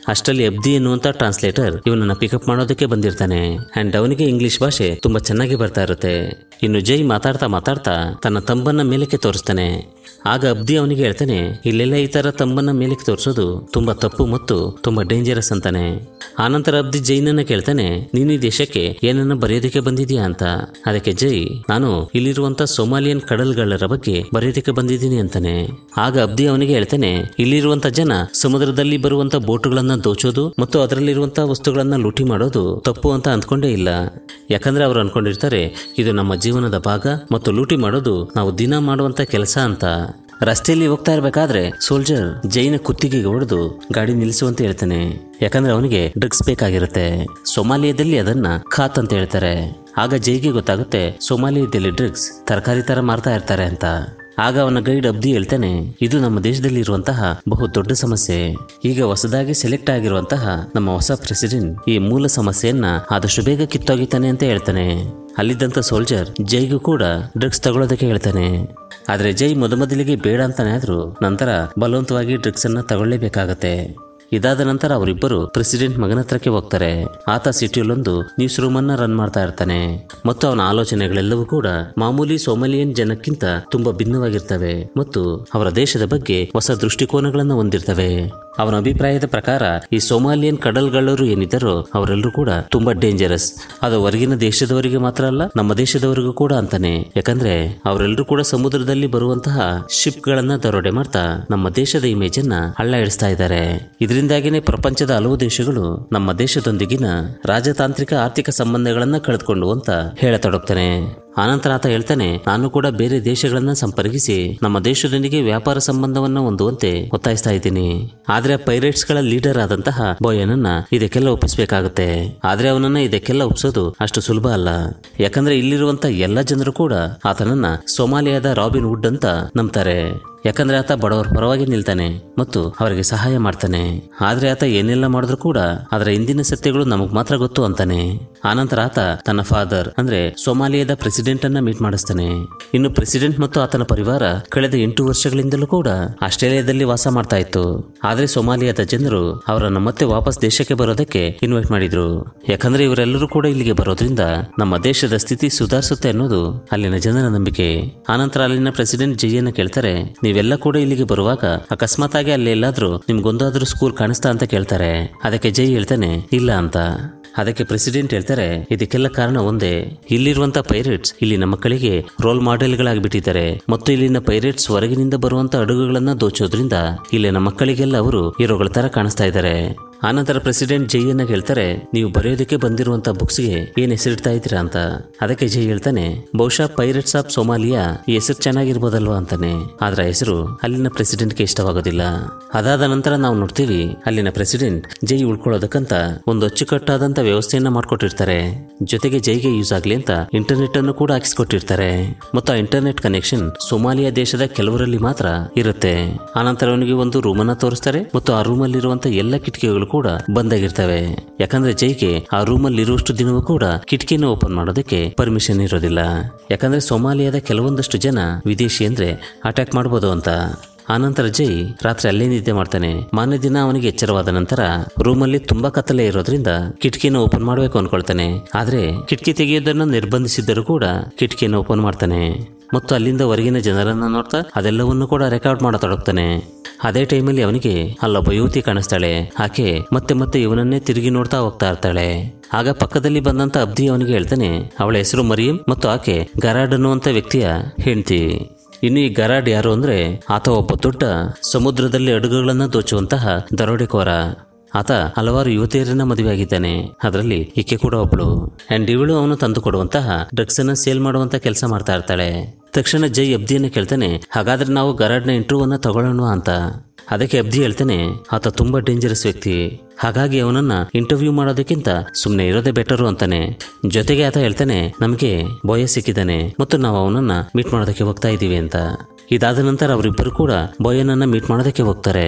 ಅಷ್ಟರಲ್ಲಿ ಅಬ್ದಿ ಎನ್ನುವಂತ ಟ್ರಾನ್ಸ್ಲೇಟರ್ ಇವನನ್ನ ಪಿಕಪ್ ಮಾಡೋದಕ್ಕೆ ಬಂದಿರ್ತಾನೆ ಅಂಡ್ ಅವನಿಗೆ ಇಂಗ್ಲಿಷ್ ಭಾಷೆ ತುಂಬಾ ಚೆನ್ನಾಗಿ ಬರ್ತಾ ಇರುತ್ತೆ ಇನ್ನು ಜೈ ಮಾತಾಡ್ತಾ ಮಾತಾಡ್ತಾ ತನ್ನ ತಂಬನ್ನ ಮೇಲಕ್ಕೆ ತೋರಿಸ್ತಾನೆ ಆಗ ಅಬ್ದಿ ಅವನಿಗೆ ಹೇಳ್ತಾನೆ ಇಲ್ಲೆಲ್ಲ ಈ ತರ ತಂಬನ್ನ ಮೇಲಕ್ಕೆ ತೋರಿಸೋದು ತುಂಬಾ ತಪ್ಪು ಮತ್ತು ತುಂಬಾ ಡೇಂಜರಸ್ ಅಂತಾನೆ ಆನಂತರ ಅಬ್ದಿ ಜೈನನ್ನ ಕೇಳ್ತಾನೆ ನೀನು ಈ ದೇಶಕ್ಕೆ ಏನನ್ನ ಬರೆಯೋದಕ್ಕೆ ಬಂದಿದ್ಯಾ ಅಂತ ಅದಕ್ಕೆ ಜೈ ನಾನು ಇಲ್ಲಿರುವಂತ ಸೊಮಾಲಿಯನ್ ಕಡಲ್ಗಳರ ಬಗ್ಗೆ ಬರೆಯೋದಕ್ಕೆ ಬಂದಿದ್ದೀನಿ ಅಂತಾನೆ ಆಗ ಅಬ್ದಿ ಅವನಿಗೆ ಹೇಳ್ತಾನೆ ಇಲ್ಲಿರುವಂತ ಜನ ಸಮುದ್ರದಲ್ಲಿ ಬರುವಂತ ಬೋಟುಗಳನ್ನ ದೋಚೋದು ಮತ್ತು ಅದರಲ್ಲಿರುವಂತ ವಸ್ತುಗಳನ್ನ ಲೂಟಿ ಮಾಡೋದು ತಪ್ಪು ಅಂತ ಅಂದ್ಕೊಂಡೇ ಇಲ್ಲ ಯಾಕಂದ್ರೆ ಅವ್ರು ಅನ್ಕೊಂಡಿರ್ತಾರೆ ಇದು ನಮ್ಮ ಜೀವನದ ಭಾಗ ಮತ್ತು ಲೂಟಿ ಮಾಡೋದು ನಾವು ದಿನ ಮಾಡುವಂತ ಕೆಲಸ ಅಂತ ರಸ್ತೆಯಲ್ಲಿ ಹೋಗ್ತಾ ಇರ್ಬೇಕಾದ್ರೆ ಸೋಲ್ಜರ್ ಜೈನ ಕುತ್ತಿಗೆಗೆ ಹೊಡೆದು ಗಾಡಿ ನಿಲ್ಲಿಸುವಂತ ಹೇಳ್ತಾನೆ ಯಾಕಂದ್ರೆ ಅವನಿಗೆ ಡ್ರಗ್ಸ್ ಬೇಕಾಗಿರುತ್ತೆ ಸೊಮಾಲಿಯಾದಲ್ಲಿ ಅದನ್ನ ಖಾತ್ ಅಂತ ಹೇಳ್ತಾರೆ ಆಗ ಜೈಗೆ ಗೊತ್ತಾಗುತ್ತೆ ಸೊಮಾಲಿಯಾದಲ್ಲಿ ಡ್ರಗ್ಸ್ ತರಕಾರಿ ತರ ಮಾರ್ತಾ ಇರ್ತಾರೆ ಅಂತ ಆಗ ಅವನ ಗೈಡ್ ಅಬ್ದಿ ಹೇಳ್ತಾನೆ ಇದು ನಮ್ಮ ದೇಶದಲ್ಲಿ ಇರುವಂತಹ ಬಹು ದೊಡ್ಡ ಸಮಸ್ಯೆ ಈಗ ಹೊಸದಾಗಿ ಸೆಲೆಕ್ಟ್ ಆಗಿರುವಂತಹ ನಮ್ಮ ಹೊಸ ಪ್ರೆಸಿಡೆಂಟ್ ಈ ಮೂಲ ಸಮಸ್ಯೆಯನ್ನ ಆದಷ್ಟು ಬೇಗ ಕಿತ್ತೊಗಿತಾನೆ ಅಂತ ಹೇಳ್ತಾನೆ ಅಲ್ಲಿದ್ದಂಥ ಸೋಲ್ಜರ್ ಜೈಗೂ ಕೂಡ ಡ್ರಗ್ಸ್ ತಗೊಳ್ಳೋದಕ್ಕೆ ಹೇಳ್ತಾನೆ ಆದ್ರೆ ಜೈ ಮೊದಮೊದಲಿಗೆ ಬೇಡ ಅಂತಾನೆ ಆದ್ರೂ ನಂತರ ಬಲವಂತವಾಗಿ ಡ್ರಗ್ಸ್ ಅನ್ನ ತಗೊಳ್ಳೇಬೇಕಾಗತ್ತೆ ಇದಾದ ನಂತರ ಅವರಿಬ್ಬರು ಪ್ರೆಸಿಡೆಂಟ್ ಮಗನ ಹತ್ರಕ್ಕೆ ಹೋಗ್ತಾರೆ ಆತ ಸಿಟಿಯಲ್ಲೊಂದು ನ್ಯೂಸ್ ರೂಮ್ ಅನ್ನ ರನ್ ಮಾಡ್ತಾ ಇರ್ತಾನೆ ಮತ್ತು ಅವನ ಆಲೋಚನೆಗಳೆಲ್ಲವೂ ಕೂಡ ಮಾಮೂಲಿ ಸೋಮಾಲಿಯನ್ ಜನಕ್ಕಿಂತ ತುಂಬಾ ಭಿನ್ನವಾಗಿರ್ತವೆ ಮತ್ತು ಅವರ ದೇಶದ ಬಗ್ಗೆ ಹೊಸ ದೃಷ್ಟಿಕೋನಗಳನ್ನು ಹೊಂದಿರ್ತವೆ ಅವನ ಅಭಿಪ್ರಾಯದ ಪ್ರಕಾರ ಈ ಸೋಮಾಲಿಯನ್ ಕಡಲ್ಗಳರು ಏನಿದ್ದಾರೋ ಅವರೆಲ್ಲರೂ ಕೂಡ ತುಂಬಾ ಡೇಂಜರಸ್ ಅದು ಹೊರಗಿನ ದೇಶದವರಿಗೆ ಮಾತ್ರ ಅಲ್ಲ ನಮ್ಮ ದೇಶದವರಿಗೂ ಕೂಡ ಅಂತಾನೆ ಯಾಕಂದ್ರೆ ಅವರೆಲ್ಲರೂ ಕೂಡ ಸಮುದ್ರದಲ್ಲಿ ಬರುವಂತಹ ಶಿಪ್ ಗಳನ್ನ ದರೋಡೆ ಮಾಡ್ತಾ ನಮ್ಮ ದೇಶದ ಇಮೇಜ್ ಅನ್ನ ಹಳ್ಳ ಇಳಿಸ್ತಾ ಇದ್ದಾರೆ ಇದರಿಂದಾಗಿನೇ ಪ್ರಪಂಚದ ಹಲವು ದೇಶಗಳು ನಮ್ಮ ದೇಶದೊಂದಿಗಿನ ರಾಜತಾಂತ್ರಿಕ ಆರ್ಥಿಕ ಸಂಬಂಧಗಳನ್ನ ಕಳೆದುಕೊಂಡು ಅಂತ ಹೇಳತೊಡಗ್ತಾನೆ ಆನಂತರ ಆತ ಹೇಳ್ತಾನೆ ನಾನು ಕೂಡ ಬೇರೆ ದೇಶಗಳನ್ನ ಸಂಪರ್ಕಿಸಿ ನಮ್ಮ ದೇಶದೊಂದಿಗೆ ವ್ಯಾಪಾರ ಸಂಬಂಧವನ್ನ ಹೊಂದುವಂತೆ ಒತ್ತಾಯಿಸ್ತಾ ಇದ್ದೀನಿ ಆದ್ರೆ ಪೈರೇಟ್ಸ್ ಗಳ ಲೀಡರ್ ಆದಂತಹ ಬೋಯನನ್ನ ಇದಕ್ಕೆಲ್ಲ ಒಪ್ಪಿಸಬೇಕಾಗುತ್ತೆ ಆದ್ರೆ ಅವನನ್ನ ಇದಕ್ಕೆಲ್ಲ ಒಪ್ಸೋದು ಅಷ್ಟು ಸುಲಭ ಅಲ್ಲ ಯಾಕಂದ್ರೆ ಇಲ್ಲಿರುವಂತ ಎಲ್ಲ ಜನರು ಕೂಡ ಆತನನ್ನ ಸೊಮಾಲಿಯಾದ ರಾಬಿನ್ ವುಡ್ ಅಂತ ನಂಬ್ತಾರೆ ಯಾಕಂದ್ರೆ ಆತ ಬಡವರ ಪರವಾಗಿ ನಿಲ್ತಾನೆ ಮತ್ತು ಅವರಿಗೆ ಸಹಾಯ ಮಾಡ್ತಾನೆ ಆದ್ರೆ ಆತ ಏನೆಲ್ಲ ಮಾಡಿದ್ರು ಕೂಡ ಅದರ ಹಿಂದಿನ ಸತ್ಯಗಳು ನಮಗ್ ಮಾತ್ರ ಗೊತ್ತು ಅಂತಾನೆ ಆನಂತರ ಆತ ತನ್ನ ಫಾದರ್ ಅಂದ್ರೆ ಸೊಮಾಲಿಯಾದ ಪ್ರೆಸಿಡೆಂಟ್ ಅನ್ನ ಮೀಟ್ ಮಾಡಿಸ್ತಾನೆ ಇನ್ನು ಪ್ರೆಸಿಡೆಂಟ್ ಮತ್ತು ಆತನ ಪರಿವಾರ ಕಳೆದ ಎಂಟು ವರ್ಷಗಳಿಂದಲೂ ಕೂಡ ಆಸ್ಟ್ರೇಲಿಯಾದಲ್ಲಿ ವಾಸ ಮಾಡ್ತಾ ಇತ್ತು ಆದ್ರೆ ಸೊಮಾಲಿಯಾದ ಜನರು ಅವರನ್ನ ಮತ್ತೆ ವಾಪಸ್ ದೇಶಕ್ಕೆ ಬರೋದಕ್ಕೆ ಇನ್ವೈಟ್ ಮಾಡಿದ್ರು ಯಾಕಂದ್ರೆ ಇವರೆಲ್ಲರೂ ಕೂಡ ಇಲ್ಲಿಗೆ ಬರೋದ್ರಿಂದ ನಮ್ಮ ದೇಶದ ಸ್ಥಿತಿ ಸುಧಾರಿಸುತ್ತೆ ಅನ್ನೋದು ಅಲ್ಲಿನ ಜನರ ನಂಬಿಕೆ ಆನಂತರ ಅಲ್ಲಿನ ಪ್ರೆಸಿಡೆಂಟ್ ಜೈಯನ್ನ ಕೇಳ್ತಾರೆ ನೀವೆಲ್ಲ ಕೂಡ ಇಲ್ಲಿಗೆ ಬರುವಾಗ ಅಕಸ್ಮಾತ್ ಆಗಿ ಅಲ್ಲಿ ಎಲ್ಲಾದ್ರೂ ನಿಮ್ಗೊಂದಾದ್ರೂ ಸ್ಕೂಲ್ ಕಾಣಿಸ್ತಾ ಅಂತ ಕೇಳ್ತಾರೆ ಅದಕ್ಕೆ ಜೈ ಹೇಳ್ತಾನೆ ಇಲ್ಲ ಅಂತ ಅದಕ್ಕೆ ಪ್ರೆಸಿಡೆಂಟ್ ಹೇಳ್ತಾರೆ ಇದಕ್ಕೆಲ್ಲ ಕಾರಣ ಒಂದೇ ಇಲ್ಲಿರುವಂತ ಪೈರೇಟ್ಸ್ ಇಲ್ಲಿನ ಮಕ್ಕಳಿಗೆ ರೋಲ್ ಮಾಡೆಲ್ಗಳಾಗ್ಬಿಟ್ಟಿದ್ದಾರೆ ಮತ್ತು ಇಲ್ಲಿನ ಪೈರೇಟ್ಸ್ ಹೊರಗಿನಿಂದ ಬರುವಂತ ಅಡುಗೆಗಳನ್ನ ದೋಚೋದ್ರಿಂದ ಇಲ್ಲಿನ ಮಕ್ಕಳಿಗೆಲ್ಲ ಅವರು ಹೀರೋಗಳ ತರ ಕಾಣಿಸ್ತಾ ಇದ್ದಾರೆ ಆನಂತರ ಪ್ರೆಸಿಡೆಂಟ್ ಜೈಯನ್ನ ಹೇಳ್ತಾರೆ ನೀವು ಬರೆಯೋದಕ್ಕೆ ಬಂದಿರುವಂತ ಬುಕ್ಸ್ಗೆ ಏನ್ ಹೆಸರಿಡ್ತಾ ಇದ್ದೀರಾ ಅಂತ ಅದಕ್ಕೆ ಜೈ ಹೇಳ್ತಾನೆ ಬಹುಶಃ ಪೈರೇಟ್ಸ್ ಆಫ್ ಸೋಮಾಲಿಯಾ ಈ ಹೆಸರು ಚೆನ್ನಾಗಿರ್ಬೋದಲ್ವಾ ಅಂತಾನೆ ಆದ್ರೆ ಆ ಹೆಸರು ಅಲ್ಲಿನ ಪ್ರೆಸಿಡೆಂಟ್ಗೆ ಇಷ್ಟವಾಗೋದಿಲ್ಲ ಅದಾದ ನಂತರ ನಾವು ನೋಡ್ತೀವಿ ಅಲ್ಲಿನ ಪ್ರೆಸಿಡೆಂಟ್ ಜೈ ಉಳ್ಕೊಳ್ಳೋದಕ್ಕಂತ ಒಂದು ಅಚ್ಚುಕಟ್ಟಾದಂತ ವ್ಯವಸ್ಥೆಯನ್ನ ಮಾಡ್ಕೊಟ್ಟಿರ್ತಾರೆ ಜೊತೆಗೆ ಜೈಗೆ ಯೂಸ್ ಆಗ್ಲಿ ಅಂತ ಇಂಟರ್ನೆಟ್ ಅನ್ನು ಕೂಡ ಹಾಕಿಸ್ಕೊಟ್ಟಿರ್ತಾರೆ ಮತ್ತು ಆ ಇಂಟರ್ನೆಟ್ ಕನೆಕ್ಷನ್ ಸೋಮಾಲಿಯಾ ದೇಶದ ಕೆಲವರಲ್ಲಿ ಮಾತ್ರ ಇರುತ್ತೆ ಆನಂತರ ಅವನಿಗೆ ಒಂದು ರೂಮನ್ನ ತೋರಿಸ್ತಾರೆ ಮತ್ತು ಆ ರೂಮಲ್ಲಿ ಇರುವಂತ ಎಲ್ಲ ಕಿಟಕಿಗಳು ಕೂಡ ಬಂದಾಗಿರ್ತವೆ ಯಾಕಂದ್ರೆ ಜೈಗೆ ಆ ರೂಮಲ್ಲಿ ಇರುವಷ್ಟು ದಿನವೂ ಕೂಡ ಕಿಟಕಿನ ಓಪನ್ ಮಾಡೋದಕ್ಕೆ ಪರ್ಮಿಷನ್ ಇರೋದಿಲ್ಲ ಯಾಕಂದ್ರೆ ಸೋಮಾಲಿಯಾದ ಕೆಲವೊಂದಷ್ಟು ಜನ ವಿದೇಶಿ ಅಂದ್ರೆ ಅಟ್ಯಾಕ್ ಮಾಡ್ಬೋದು ಅಂತ ಆನಂತರ ಜೈ ರಾತ್ರಿ ಅಲ್ಲೇ ನಿದ್ದೆ ಮಾಡ್ತಾನೆ ಮಾನ್ಯ ದಿನ ಅವನಿಗೆ ಎಚ್ಚರವಾದ ನಂತರ ರೂಮಲ್ಲಿ ತುಂಬಾ ಕತ್ತಲೆ ಇರೋದ್ರಿಂದ ಕಿಟಕಿನ ಓಪನ್ ಮಾಡಬೇಕು ಅನ್ಕೊಳ್ತಾನೆ ಆದ್ರೆ ಕಿಟಕಿ ತೆಗೆಯೋದನ್ನ ನಿರ್ಬಂಧಿಸಿದ್ದರೂ ಕೂಡ ಕಿಟಕಿನ ಓಪನ್ ಮಾಡ್ತಾನೆ ಮತ್ತು ಅಲ್ಲಿಂದ ಹೊರಗಿನ ಜನರನ್ನ ನೋಡ್ತಾ ಅದೆಲ್ಲವನ್ನು ಕೂಡ ರೆಕಾರ್ಡ್ ಮಾಡತೊಡಗ್ತಾನೆ ಅದೇ ಟೈಮಲ್ಲಿ ಅವನಿಗೆ ಅಲ್ಲೊಬ್ಬ ಯುವತಿ ಕಾಣಿಸ್ತಾಳೆ ಆಕೆ ಮತ್ತೆ ಮತ್ತೆ ಇವನನ್ನೇ ತಿರುಗಿ ನೋಡ್ತಾ ಹೋಗ್ತಾ ಇರ್ತಾಳೆ ಆಗ ಪಕ್ಕದಲ್ಲಿ ಬಂದಂತ ಅಬ್ದಿ ಅವನಿಗೆ ಹೇಳ್ತಾನೆ ಅವಳ ಹೆಸರು ಮರಿಯಂ ಮತ್ತು ಆಕೆ ಗರಾಡ್ ಅನ್ನುವಂತ ವ್ಯಕ್ತಿಯ ಹೆಂಡತಿ ಇನ್ನು ಈ ಗರಾಡ್ ಯಾರು ಅಂದ್ರೆ ಆತ ಒಬ್ಬ ದೊಡ್ಡ ಸಮುದ್ರದಲ್ಲಿ ಅಡುಗೆಗಳನ್ನ ದೋಚುವಂತಹ ದರೋಡೆಕೋರ ಆತ ಹಲವಾರು ಯುವತಿಯರನ್ನ ಮದುವೆಯಾಗಿದ್ದಾನೆ ಅದರಲ್ಲಿ ಈಕೆ ಕೂಡ ಒಬ್ಳು ಅಂಡ್ ಇವಳು ಅವನು ತಂದು ಕೊಡುವಂತಹ ಡ್ರಗ್ಸ್ ಅನ್ನ ಸೇಲ್ ಮಾಡುವಂತ ಕೆಲಸ ಮಾಡ್ತಾ ಇರ್ತಾಳೆ ತಕ್ಷಣ ಜೈ ಅಬ್ದಿಯನ್ನ ಕೇಳ್ತಾನೆ ಹಾಗಾದ್ರೆ ನಾವು ಗರಾಡ್ನ ಇಂಟರ್ವ್ಯೂವನ್ನ ತಗೊಳ್ಳೋಣ ಅಂತ ಅದಕ್ಕೆ ಅಬ್ದಿ ಹೇಳ್ತಾನೆ ಆತ ತುಂಬಾ ಡೇಂಜರಸ್ ವ್ಯಕ್ತಿ ಹಾಗಾಗಿ ಅವನನ್ನ ಇಂಟರ್ವ್ಯೂ ಮಾಡೋದಕ್ಕಿಂತ ಸುಮ್ಮನೆ ಇರೋದೇ ಬೆಟರು ಅಂತಾನೆ ಜೊತೆಗೆ ಆತ ಹೇಳ್ತಾನೆ ನಮಗೆ ಬೋಯ ಸಿಕ್ಕಿದ್ದಾನೆ ಮತ್ತು ನಾವು ಅವನನ್ನ ಮೀಟ್ ಮಾಡೋದಕ್ಕೆ ಹೋಗ್ತಾ ಇದ್ದೀವಿ ಅಂತ ಇದಾದ ನಂತರ ಅವರಿಬ್ಬರು ಕೂಡ ಬೋಯನನ್ನ ಮೀಟ್ ಮಾಡೋದಕ್ಕೆ ಹೋಗ್ತಾರೆ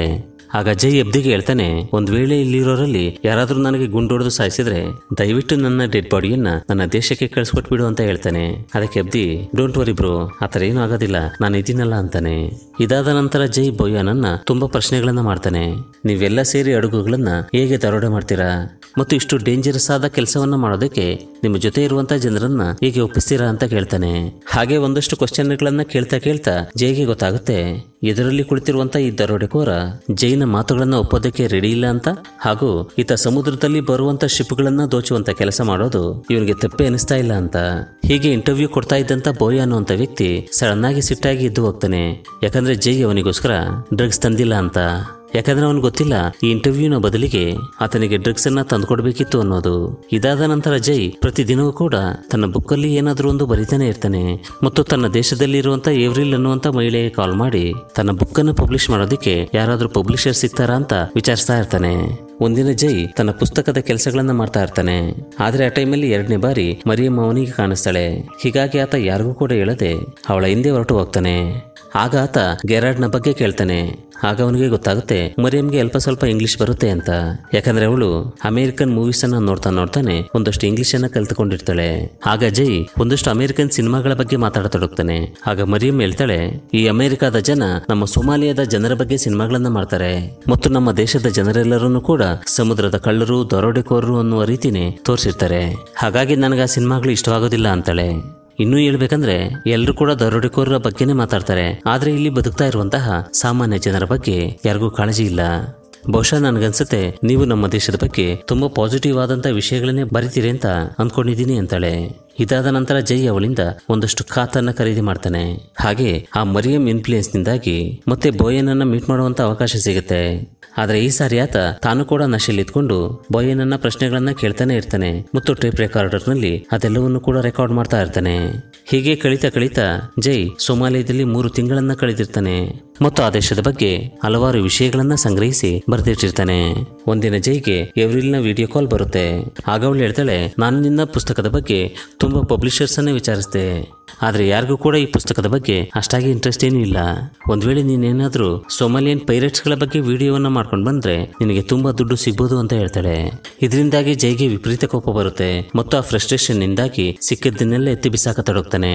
ಆಗ ಜೈ ಅಬ್ದಿಗೆ ಹೇಳ್ತಾನೆ ಒಂದ್ ವೇಳೆ ಇಲ್ಲಿರೋರಲ್ಲಿ ಯಾರಾದ್ರೂ ನನಗೆ ಗುಂಡೊಡೆದು ಸಾಯಿಸಿದ್ರೆ ದಯವಿಟ್ಟು ನನ್ನ ಡೆಡ್ ಬಾಡಿಯನ್ನ ನನ್ನ ದೇಶಕ್ಕೆ ಕಳಿಸ್ಕೊಟ್ಬಿಡು ಅಂತ ಹೇಳ್ತಾನೆ ಅದಕ್ಕೆ ಅಬ್ದಿ ಡೋಂಟ್ ವರಿ ಬ್ರೋ ಆತರ ಏನೂ ಆಗೋದಿಲ್ಲ ನಾನು ಇದೀನಲ್ಲ ಅಂತಾನೆ ಇದಾದ ನಂತರ ಜೈ ಬೋಯಾನನ್ನ ತುಂಬಾ ಪ್ರಶ್ನೆಗಳನ್ನ ಮಾಡ್ತಾನೆ ನೀವೆಲ್ಲ ಸೇರಿ ಹಡಗುಗಳನ್ನ ಹೇಗೆ ದರೋಡೆ ಮಾಡ್ತೀರಾ ಮತ್ತು ಇಷ್ಟು ಡೇಂಜರಸ್ ಆದ ಕೆಲಸವನ್ನ ಮಾಡೋದಕ್ಕೆ ನಿಮ್ಮ ಜೊತೆ ಇರುವಂತ ಜನರನ್ನ ಹೇಗೆ ಒಪ್ಪಿಸ್ತೀರಾ ಅಂತ ಕೇಳ್ತಾನೆ ಹಾಗೆ ಒಂದಷ್ಟು ಕ್ವಶನ್ಗಳನ್ನ ಕೇಳ್ತಾ ಕೇಳ್ತಾ ಜೈಗೆ ಗೊತ್ತಾಗುತ್ತೆ ಎದುರಲ್ಲಿ ಕುಳಿತಿರುವಂತ ಈ ದರೋಡೆಕೋರ ಜೈನ ಮಾತುಗಳನ್ನ ಒಪ್ಪೋದಕ್ಕೆ ರೆಡಿ ಇಲ್ಲ ಅಂತ ಹಾಗೂ ಈತ ಸಮುದ್ರದಲ್ಲಿ ಬರುವಂತ ಶಿಪ್ಗಳನ್ನ ದೋಚುವಂತ ಕೆಲಸ ಮಾಡೋದು ಇವನಿಗೆ ತಪ್ಪೆ ಅನಿಸ್ತಾ ಇಲ್ಲ ಅಂತ ಹೀಗೆ ಇಂಟರ್ವ್ಯೂ ಕೊಡ್ತಾ ಇದ್ದಂತ ಬೋಯ್ ಅನ್ನುವಂತ ವ್ಯಕ್ತಿ ಸಡನ್ ಆಗಿ ಸಿಟ್ಟಾಗಿ ಇದ್ದು ಹೋಗ್ತಾನೆ ಯಾಕಂದ್ರೆ ಜೈ ಅವನಿಗೋಸ್ಕರ ಡ್ರಗ್ಸ್ ತಂದಿಲ್ಲ ಅಂತ ಯಾಕಂದ್ರೆ ಅವನಿಗೆ ಗೊತ್ತಿಲ್ಲ ಈ ಇಂಟರ್ವ್ಯೂನ ಬದಲಿಗೆ ಆತನಿಗೆ ಡ್ರಗ್ಸ್ ಅನ್ನ ತಂದ್ಕೊಡ್ಬೇಕಿತ್ತು ಅನ್ನೋದು ಇದಾದ ನಂತರ ಜೈ ಪ್ರತಿದಿನವೂ ಕೂಡ ತನ್ನ ಬುಕ್ಕಲ್ಲಿ ಏನಾದರೂ ಒಂದು ಬರಿತಾನೆ ಇರ್ತಾನೆ ಮತ್ತು ತನ್ನ ದೇಶದಲ್ಲಿರುವಂತ ಏವ್ರಿಲ್ ಅನ್ನುವಂತ ಮಹಿಳೆಗೆ ಕಾಲ್ ಮಾಡಿ ತನ್ನ ಬುಕ್ಕನ್ನು ಪಬ್ಲಿಷ್ ಮಾಡೋದಕ್ಕೆ ಯಾರಾದರೂ ಪಬ್ಲಿಷರ್ ಸಿಗ್ತಾರಾ ಅಂತ ವಿಚಾರಿಸ್ತಾ ಇರ್ತಾನೆ ಒಂದಿನ ಜೈ ತನ್ನ ಪುಸ್ತಕದ ಕೆಲಸಗಳನ್ನ ಮಾಡ್ತಾ ಇರ್ತಾನೆ ಆದ್ರೆ ಆ ಟೈಮಲ್ಲಿ ಎರಡನೇ ಬಾರಿ ಮರಿಯಮ್ಮ ಅವನಿಗೆ ಕಾಣಿಸ್ತಾಳೆ ಹೀಗಾಗಿ ಆತ ಯಾರಿಗೂ ಕೂಡ ಹೇಳದೆ ಅವಳ ಹಿಂದೆ ಹೊರಟು ಹೋಗ್ತಾನೆ ಆಗ ಆತ ಗೆರಾಡ್ನ ಬಗ್ಗೆ ಕೇಳ್ತಾನೆ ಆಗ ಅವನಿಗೆ ಗೊತ್ತಾಗುತ್ತೆ ಮರಿಯಂಗೆ ಅಲ್ಪ ಸ್ವಲ್ಪ ಇಂಗ್ಲಿಷ್ ಬರುತ್ತೆ ಅಂತ ಯಾಕಂದ್ರೆ ಅವಳು ಅಮೆರಿಕನ್ ಮೂವೀಸ್ ಅನ್ನ ನೋಡ್ತಾ ನೋಡ್ತಾನೆ ಒಂದಷ್ಟು ಇಂಗ್ಲಿಷ್ ಅನ್ನ ಕಲ್ತುಕೊಂಡಿರ್ತಾಳೆ ಆಗ ಜೈ ಒಂದಷ್ಟು ಅಮೆರಿಕನ್ ಸಿನಿಮಾಗಳ ಬಗ್ಗೆ ಮಾತಾಡತೊಡಗ್ತಾನೆ ಆಗ ಮರಿಯಂ ಹೇಳ್ತಾಳೆ ಈ ಅಮೆರಿಕಾದ ಜನ ನಮ್ಮ ಸೊಮಾಲಿಯಾದ ಜನರ ಬಗ್ಗೆ ಸಿನಿಮಾಗಳನ್ನ ಮಾಡ್ತಾರೆ ಮತ್ತು ನಮ್ಮ ದೇಶದ ಜನರೆಲ್ಲರನ್ನೂ ಕೂಡ ಸಮುದ್ರದ ಕಳ್ಳರು ದರೋಡೆಕೋರರು ಅನ್ನುವ ರೀತಿನೇ ತೋರಿಸಿರ್ತಾರೆ ಹಾಗಾಗಿ ನನಗೆ ಆ ಸಿನಿಮಾಗಳು ಇಷ್ಟವಾಗೋದಿಲ್ಲ ಅಂತಾಳೆ ಇನ್ನೂ ಹೇಳ್ಬೇಕಂದ್ರೆ ಎಲ್ಲರೂ ಕೂಡ ದರೋಡೆಕೋರರ ಬಗ್ಗೆನೇ ಮಾತಾಡ್ತಾರೆ ಆದ್ರೆ ಇಲ್ಲಿ ಬದುಕ್ತಾ ಇರುವಂತಹ ಸಾಮಾನ್ಯ ಜನರ ಬಗ್ಗೆ ಯಾರಿಗೂ ಕಾಳಜಿ ಇಲ್ಲ ಬಹುಶಃ ನನಗನ್ಸುತ್ತೆ ನೀವು ನಮ್ಮ ದೇಶದ ಬಗ್ಗೆ ತುಂಬಾ ಪಾಸಿಟಿವ್ ಆದಂತ ವಿಷಯಗಳನ್ನೇ ಬರಿತೀರಿ ಅಂತ ಅಂದ್ಕೊಂಡಿದ್ದೀನಿ ಅಂತಾಳೆ ಇದಾದ ನಂತರ ಜೈ ಅವಳಿಂದ ಒಂದಷ್ಟು ಖಾತನ್ನ ಖರೀದಿ ಮಾಡ್ತಾನೆ ಹಾಗೆ ಆ ಮರಿಯಂ ಇನ್ಫ್ಲೂಯೆನ್ಸ್ ನಿಂದಾಗಿ ಮತ್ತೆ ಬೋಯನನ್ನ ಮೀಟ್ ಮಾಡುವಂತ ಅವಕಾಶ ಸಿಗುತ್ತೆ ಆದ್ರೆ ಈ ಸಾರಿ ಆತ ತಾನು ಕೂಡ ನಶೆಯಲ್ಲಿ ಇದ್ಕೊಂಡು ಬೋಯನನ್ನ ಪ್ರಶ್ನೆಗಳನ್ನ ಕೇಳ್ತಾನೆ ಇರ್ತಾನೆ ಮತ್ತು ಟೇಪ್ ರೆಕಾರ್ಡರ್ನಲ್ಲಿ ಅದೆಲ್ಲವನ್ನು ಕೂಡ ರೆಕಾರ್ಡ್ ಮಾಡ್ತಾ ಇರ್ತಾನೆ ಹೀಗೆ ಕಳಿತಾ ಕಳಿತಾ ಜೈ ಸೊಮಾಲಿಯಾದಲ್ಲಿ ಮೂರು ತಿಂಗಳನ್ನ ಕಳೆದಿರ್ತಾನೆ ಮತ್ತು ಆ ದೇಶದ ಬಗ್ಗೆ ಹಲವಾರು ವಿಷಯಗಳನ್ನ ಸಂಗ್ರಹಿಸಿ ಬರೆದಿಟ್ಟಿರ್ತಾನೆ ಒಂದಿನ ಜೈಗೆ ಎವ್ರಿಲ್ನ ವಿಡಿಯೋ ಕಾಲ್ ಬರುತ್ತೆ ಆಗ ಅವಳು ಹೇಳ್ತಾಳೆ ನಾನು ನಿನ್ನ ಪುಸ್ತಕದ ಬಗ್ಗೆ ತುಂಬಾ ಪಬ್ಲಿಷರ್ಸ್ ಅನ್ನೇ ವಿಚಾರಿಸಿದೆ ಆದ್ರೆ ಯಾರಿಗೂ ಕೂಡ ಈ ಪುಸ್ತಕದ ಬಗ್ಗೆ ಅಷ್ಟಾಗಿ ಇಂಟ್ರೆಸ್ಟ್ ಏನೂ ಇಲ್ಲ ಒಂದ್ ವೇಳೆ ನೀನೇನಾದ್ರೂ ಸೊಮಾಲಿಯನ್ ಪೈರೇಟ್ಸ್ಗಳ ಬಗ್ಗೆ ವಿಡಿಯೋವನ್ನ ಮಾಡ್ಕೊಂಡು ಬಂದ್ರೆ ನಿನಗೆ ತುಂಬಾ ದುಡ್ಡು ಸಿಗ್ಬೋದು ಅಂತ ಹೇಳ್ತಾಳೆ ಇದರಿಂದಾಗಿ ಜೈಗೆ ವಿಪರೀತ ಕೋಪ ಬರುತ್ತೆ ಮತ್ತು ಆ ಫ್ರಸ್ಟ್ರೇಷನ್ ನಿಂದಾಗಿ ಸಿಕ್ಕಿದ್ದನ್ನೆಲ್ಲ ಎತ್ತಿ ಬಿಸಾಕತೊಡಗ್ತಾನೆ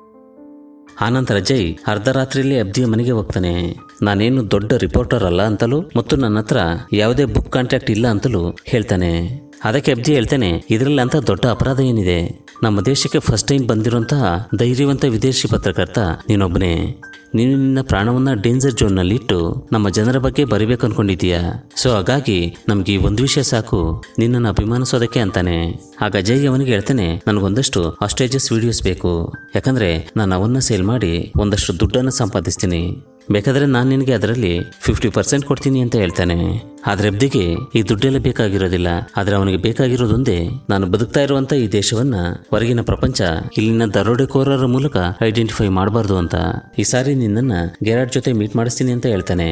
ಆನಂತರ ಜೈ ಅರ್ಧ ರಾತ್ರಿಯಲ್ಲಿ ಅಬ್ದಿಯ ಮನೆಗೆ ಹೋಗ್ತಾನೆ ನಾನೇನು ದೊಡ್ಡ ರಿಪೋರ್ಟರ್ ಅಲ್ಲ ಅಂತಲೂ ಮತ್ತು ನನ್ನ ಹತ್ರ ಯಾವುದೇ ಬುಕ್ ಕಾಂಟ್ಯಾಕ್ಟ್ ಇಲ್ಲ ಅಂತಲೂ ಹೇಳ್ತಾನೆ ಅದಕ್ಕೆ ಅಬ್ದಿ ಹೇಳ್ತಾನೆ ಇದರಲ್ಲಿ ಅಂತ ದೊಡ್ಡ ಅಪರಾಧ ಏನಿದೆ ನಮ್ಮ ದೇಶಕ್ಕೆ ಫಸ್ಟ್ ಟೈಮ್ ಬಂದಿರುವಂತಹ ಧೈರ್ಯವಂತ ವಿದೇಶಿ ಪತ್ರಕರ್ತ ನೀನೊಬ್ಬನೇ ನೀನು ನಿನ್ನ ಪ್ರಾಣವನ್ನ ಡೇಂಜರ್ ಝೋನ್ನಲ್ಲಿ ಇಟ್ಟು ನಮ್ಮ ಜನರ ಬಗ್ಗೆ ಬರಿಬೇಕು ಅನ್ಕೊಂಡಿದೀಯಾ ಸೊ ಹಾಗಾಗಿ ನಮ್ಗೆ ಈ ಒಂದು ವಿಷಯ ಸಾಕು ನಿನ್ನನ್ನು ಅಭಿಮಾನಿಸೋದಕ್ಕೆ ಅಂತಾನೆ ಆಗ ಜೈ ಅವನಿಗೆ ಹೇಳ್ತಾನೆ ನನಗೊಂದಷ್ಟು ಆಸ್ಟೇಜಸ್ ವಿಡಿಯೋಸ್ ಬೇಕು ಯಾಕಂದ್ರೆ ನಾನು ಅವನ್ನ ಸೇಲ್ ಮಾಡಿ ಒಂದಷ್ಟು ದುಡ್ಡನ್ನು ಸಂಪಾದಿಸ್ತೀನಿ ಬೇಕಾದ್ರೆ ನಾನು ನಿನಗೆ ಅದರಲ್ಲಿ ಫಿಫ್ಟಿ ಪರ್ಸೆಂಟ್ ಕೊಡ್ತೀನಿ ಅಂತ ಹೇಳ್ತಾನೆ ಆದ್ರೆ ಅಬ್ದಿಗೆ ಈ ದುಡ್ಡೆಲ್ಲ ಬೇಕಾಗಿರೋದಿಲ್ಲ ಆದ್ರೆ ಅವನಿಗೆ ಬೇಕಾಗಿರೋದೊಂದೇ ನಾನು ಬದುಕ್ತಾ ಇರುವಂತ ಈ ದೇಶವನ್ನ ಹೊರಗಿನ ಪ್ರಪಂಚ ಇಲ್ಲಿನ ದರೋಡೆಕೋರರ ಮೂಲಕ ಐಡೆಂಟಿಫೈ ಮಾಡಬಾರ್ದು ಅಂತ ಈ ಸಾರಿ ನಿನ್ನನ್ನ ಗೆರಾಡ್ ಜೊತೆ ಮೀಟ್ ಮಾಡಿಸ್ತೀನಿ ಅಂತ ಹೇಳ್ತಾನೆ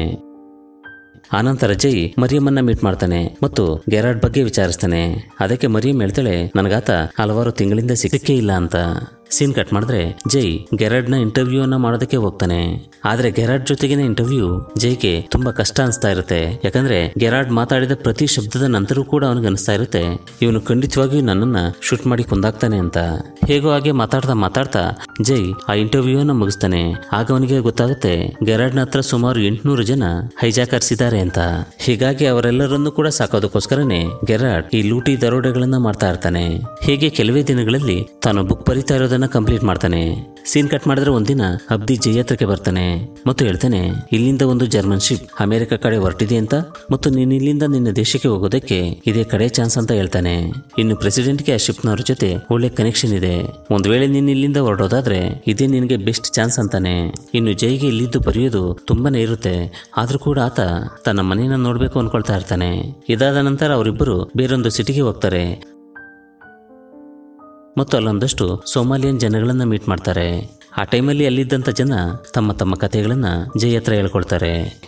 ಆನಂತರ ಜೈ ಮರಿಯಮ್ಮನ್ನ ಮೀಟ್ ಮಾಡ್ತಾನೆ ಮತ್ತು ಗೆರಾಡ್ ಬಗ್ಗೆ ವಿಚಾರಿಸ್ತಾನೆ ಅದಕ್ಕೆ ಮರಿಯಂ ಹೇಳ್ತಾಳೆ ನನಗಾತ ಹಲವಾರು ತಿಂಗಳಿಂದ ಸಿಕ್ಕೇ ಇಲ್ಲ ಅಂತ ಸೀನ್ ಕಟ್ ಮಾಡಿದ್ರೆ ಜೈ ಗೆರಾಡ್ನ ಇಂಟರ್ವ್ಯೂ ಅನ್ನ ಮಾಡೋದಕ್ಕೆ ಹೋಗ್ತಾನೆ ಆದ್ರೆ ಗೆರಾಡ್ ಜೊತೆಗಿನ ಇಂಟರ್ವ್ಯೂ ಜೈಗೆ ತುಂಬಾ ಕಷ್ಟ ಅನಿಸ್ತಾ ಇರುತ್ತೆ ಯಾಕಂದ್ರೆ ಗೆರಾಡ್ ಮಾತಾಡಿದ ಪ್ರತಿ ಶಬ್ದದ ನಂತರವೂ ಕೂಡ ಅವನಿಗೆ ಅನಿಸ್ತಾ ಇರುತ್ತೆ ಇವನು ಖಂಡಿತವಾಗಿಯೂ ನನ್ನನ್ನ ಶೂಟ್ ಮಾಡಿ ಕೊಂದಾಗ್ತಾನೆ ಅಂತ ಹೇಗೋ ಹಾಗೆ ಮಾತಾಡ್ತಾ ಮಾತಾಡ್ತಾ ಜೈ ಆ ಇಂಟರ್ವ್ಯೂ ಅನ್ನ ಮುಗಿಸ್ತಾನೆ ಆಗ ಅವನಿಗೆ ಗೊತ್ತಾಗುತ್ತೆ ಗೆರಾಡ್ನ ಹತ್ರ ಸುಮಾರು ಎಂಟುನೂರು ಜನ ಹೈಜಾಕರ್ಸ್ ಇದ್ದಾರೆ ಅಂತ ಹೀಗಾಗಿ ಅವರೆಲ್ಲರನ್ನೂ ಕೂಡ ಸಾಕೋದಕ್ಕೋಸ್ಕರನೇ ಗೆರಾಡ್ ಈ ಲೂಟಿ ದರೋಡೆಗಳನ್ನ ಮಾಡ್ತಾ ಇರ್ತಾನೆ ಹೀಗೆ ಕೆಲವೇ ದಿನಗಳಲ್ಲಿ ತಾನು ಬುಕ್ ಬರಿತಾ ಇರೋದನ್ನ ಕಂಪ್ಲೀಟ್ ಮಾಡ್ತಾನೆ ಸೀನ್ ಕಟ್ ಮಾಡಿದ್ರೆ ಒಂದಿನ ಅಬ್ದಿ ಜೈ ಹತ್ರಕ್ಕೆ ಬರ್ತಾನೆ ಮತ್ತು ಹೇಳ್ತಾನೆ ಇಲ್ಲಿಂದ ಒಂದು ಜರ್ಮನ್ ಶಿಪ್ ಅಮೆರಿಕ ಕಡೆ ಹೊರಟಿದೆ ಅಂತ ಮತ್ತು ನೀನು ಇಲ್ಲಿಂದ ನಿನ್ನ ದೇಶಕ್ಕೆ ಹೋಗೋದಕ್ಕೆ ಇದೇ ಕಡೆ ಚಾನ್ಸ್ ಅಂತ ಹೇಳ್ತಾನೆ ಇನ್ನು ಪ್ರೆಸಿಡೆಂಟ್ಗೆ ಆ ಶಿಪ್ನವ್ರ ಜೊತೆ ಒಳ್ಳೆ ಕನೆಕ್ಷನ್ ಇದೆ ಒಂದ್ ವೇಳೆ ನೀನು ಇಲ್ಲಿಂದ ಹೊರಡೋದಾದ್ರೆ ಇದೇ ನಿನಗೆ ಬೆಸ್ಟ್ ಚಾನ್ಸ್ ಅಂತಾನೆ ಇನ್ನು ಜೈಗೆ ಇಲ್ಲಿದ್ದು ಬರೆಯೋದು ತುಂಬಾನೇ ಇರುತ್ತೆ ಆದ್ರೂ ಕೂಡ ಆತ ತನ್ನ ಮನೆಯನ್ನ ನೋಡ್ಬೇಕು ಅನ್ಕೊಳ್ತಾ ಇರ್ತಾನೆ ಇದಾದ ನಂತರ ಅವರಿಬ್ಬರು ಬೇರೊಂದು ಸಿಟಿಗೆ ಹೋಗ್ತಾರೆ ಮತ್ತು ಅಲ್ಲೊಂದಷ್ಟು ಸೋಮಾಲಿಯನ್ ಜನಗಳನ್ನ ಮೀಟ್ ಮಾಡ್ತಾರೆ ಆ ಟೈಮಲ್ಲಿ ಅಲ್ಲಿದ್ದಂಥ ಜನ ತಮ್ಮ ತಮ್ಮ ಕಥೆಗಳನ್ನ ಜೈ ಹತ್ರ ಹೇಳ್ಕೊಳ್ತಾರೆ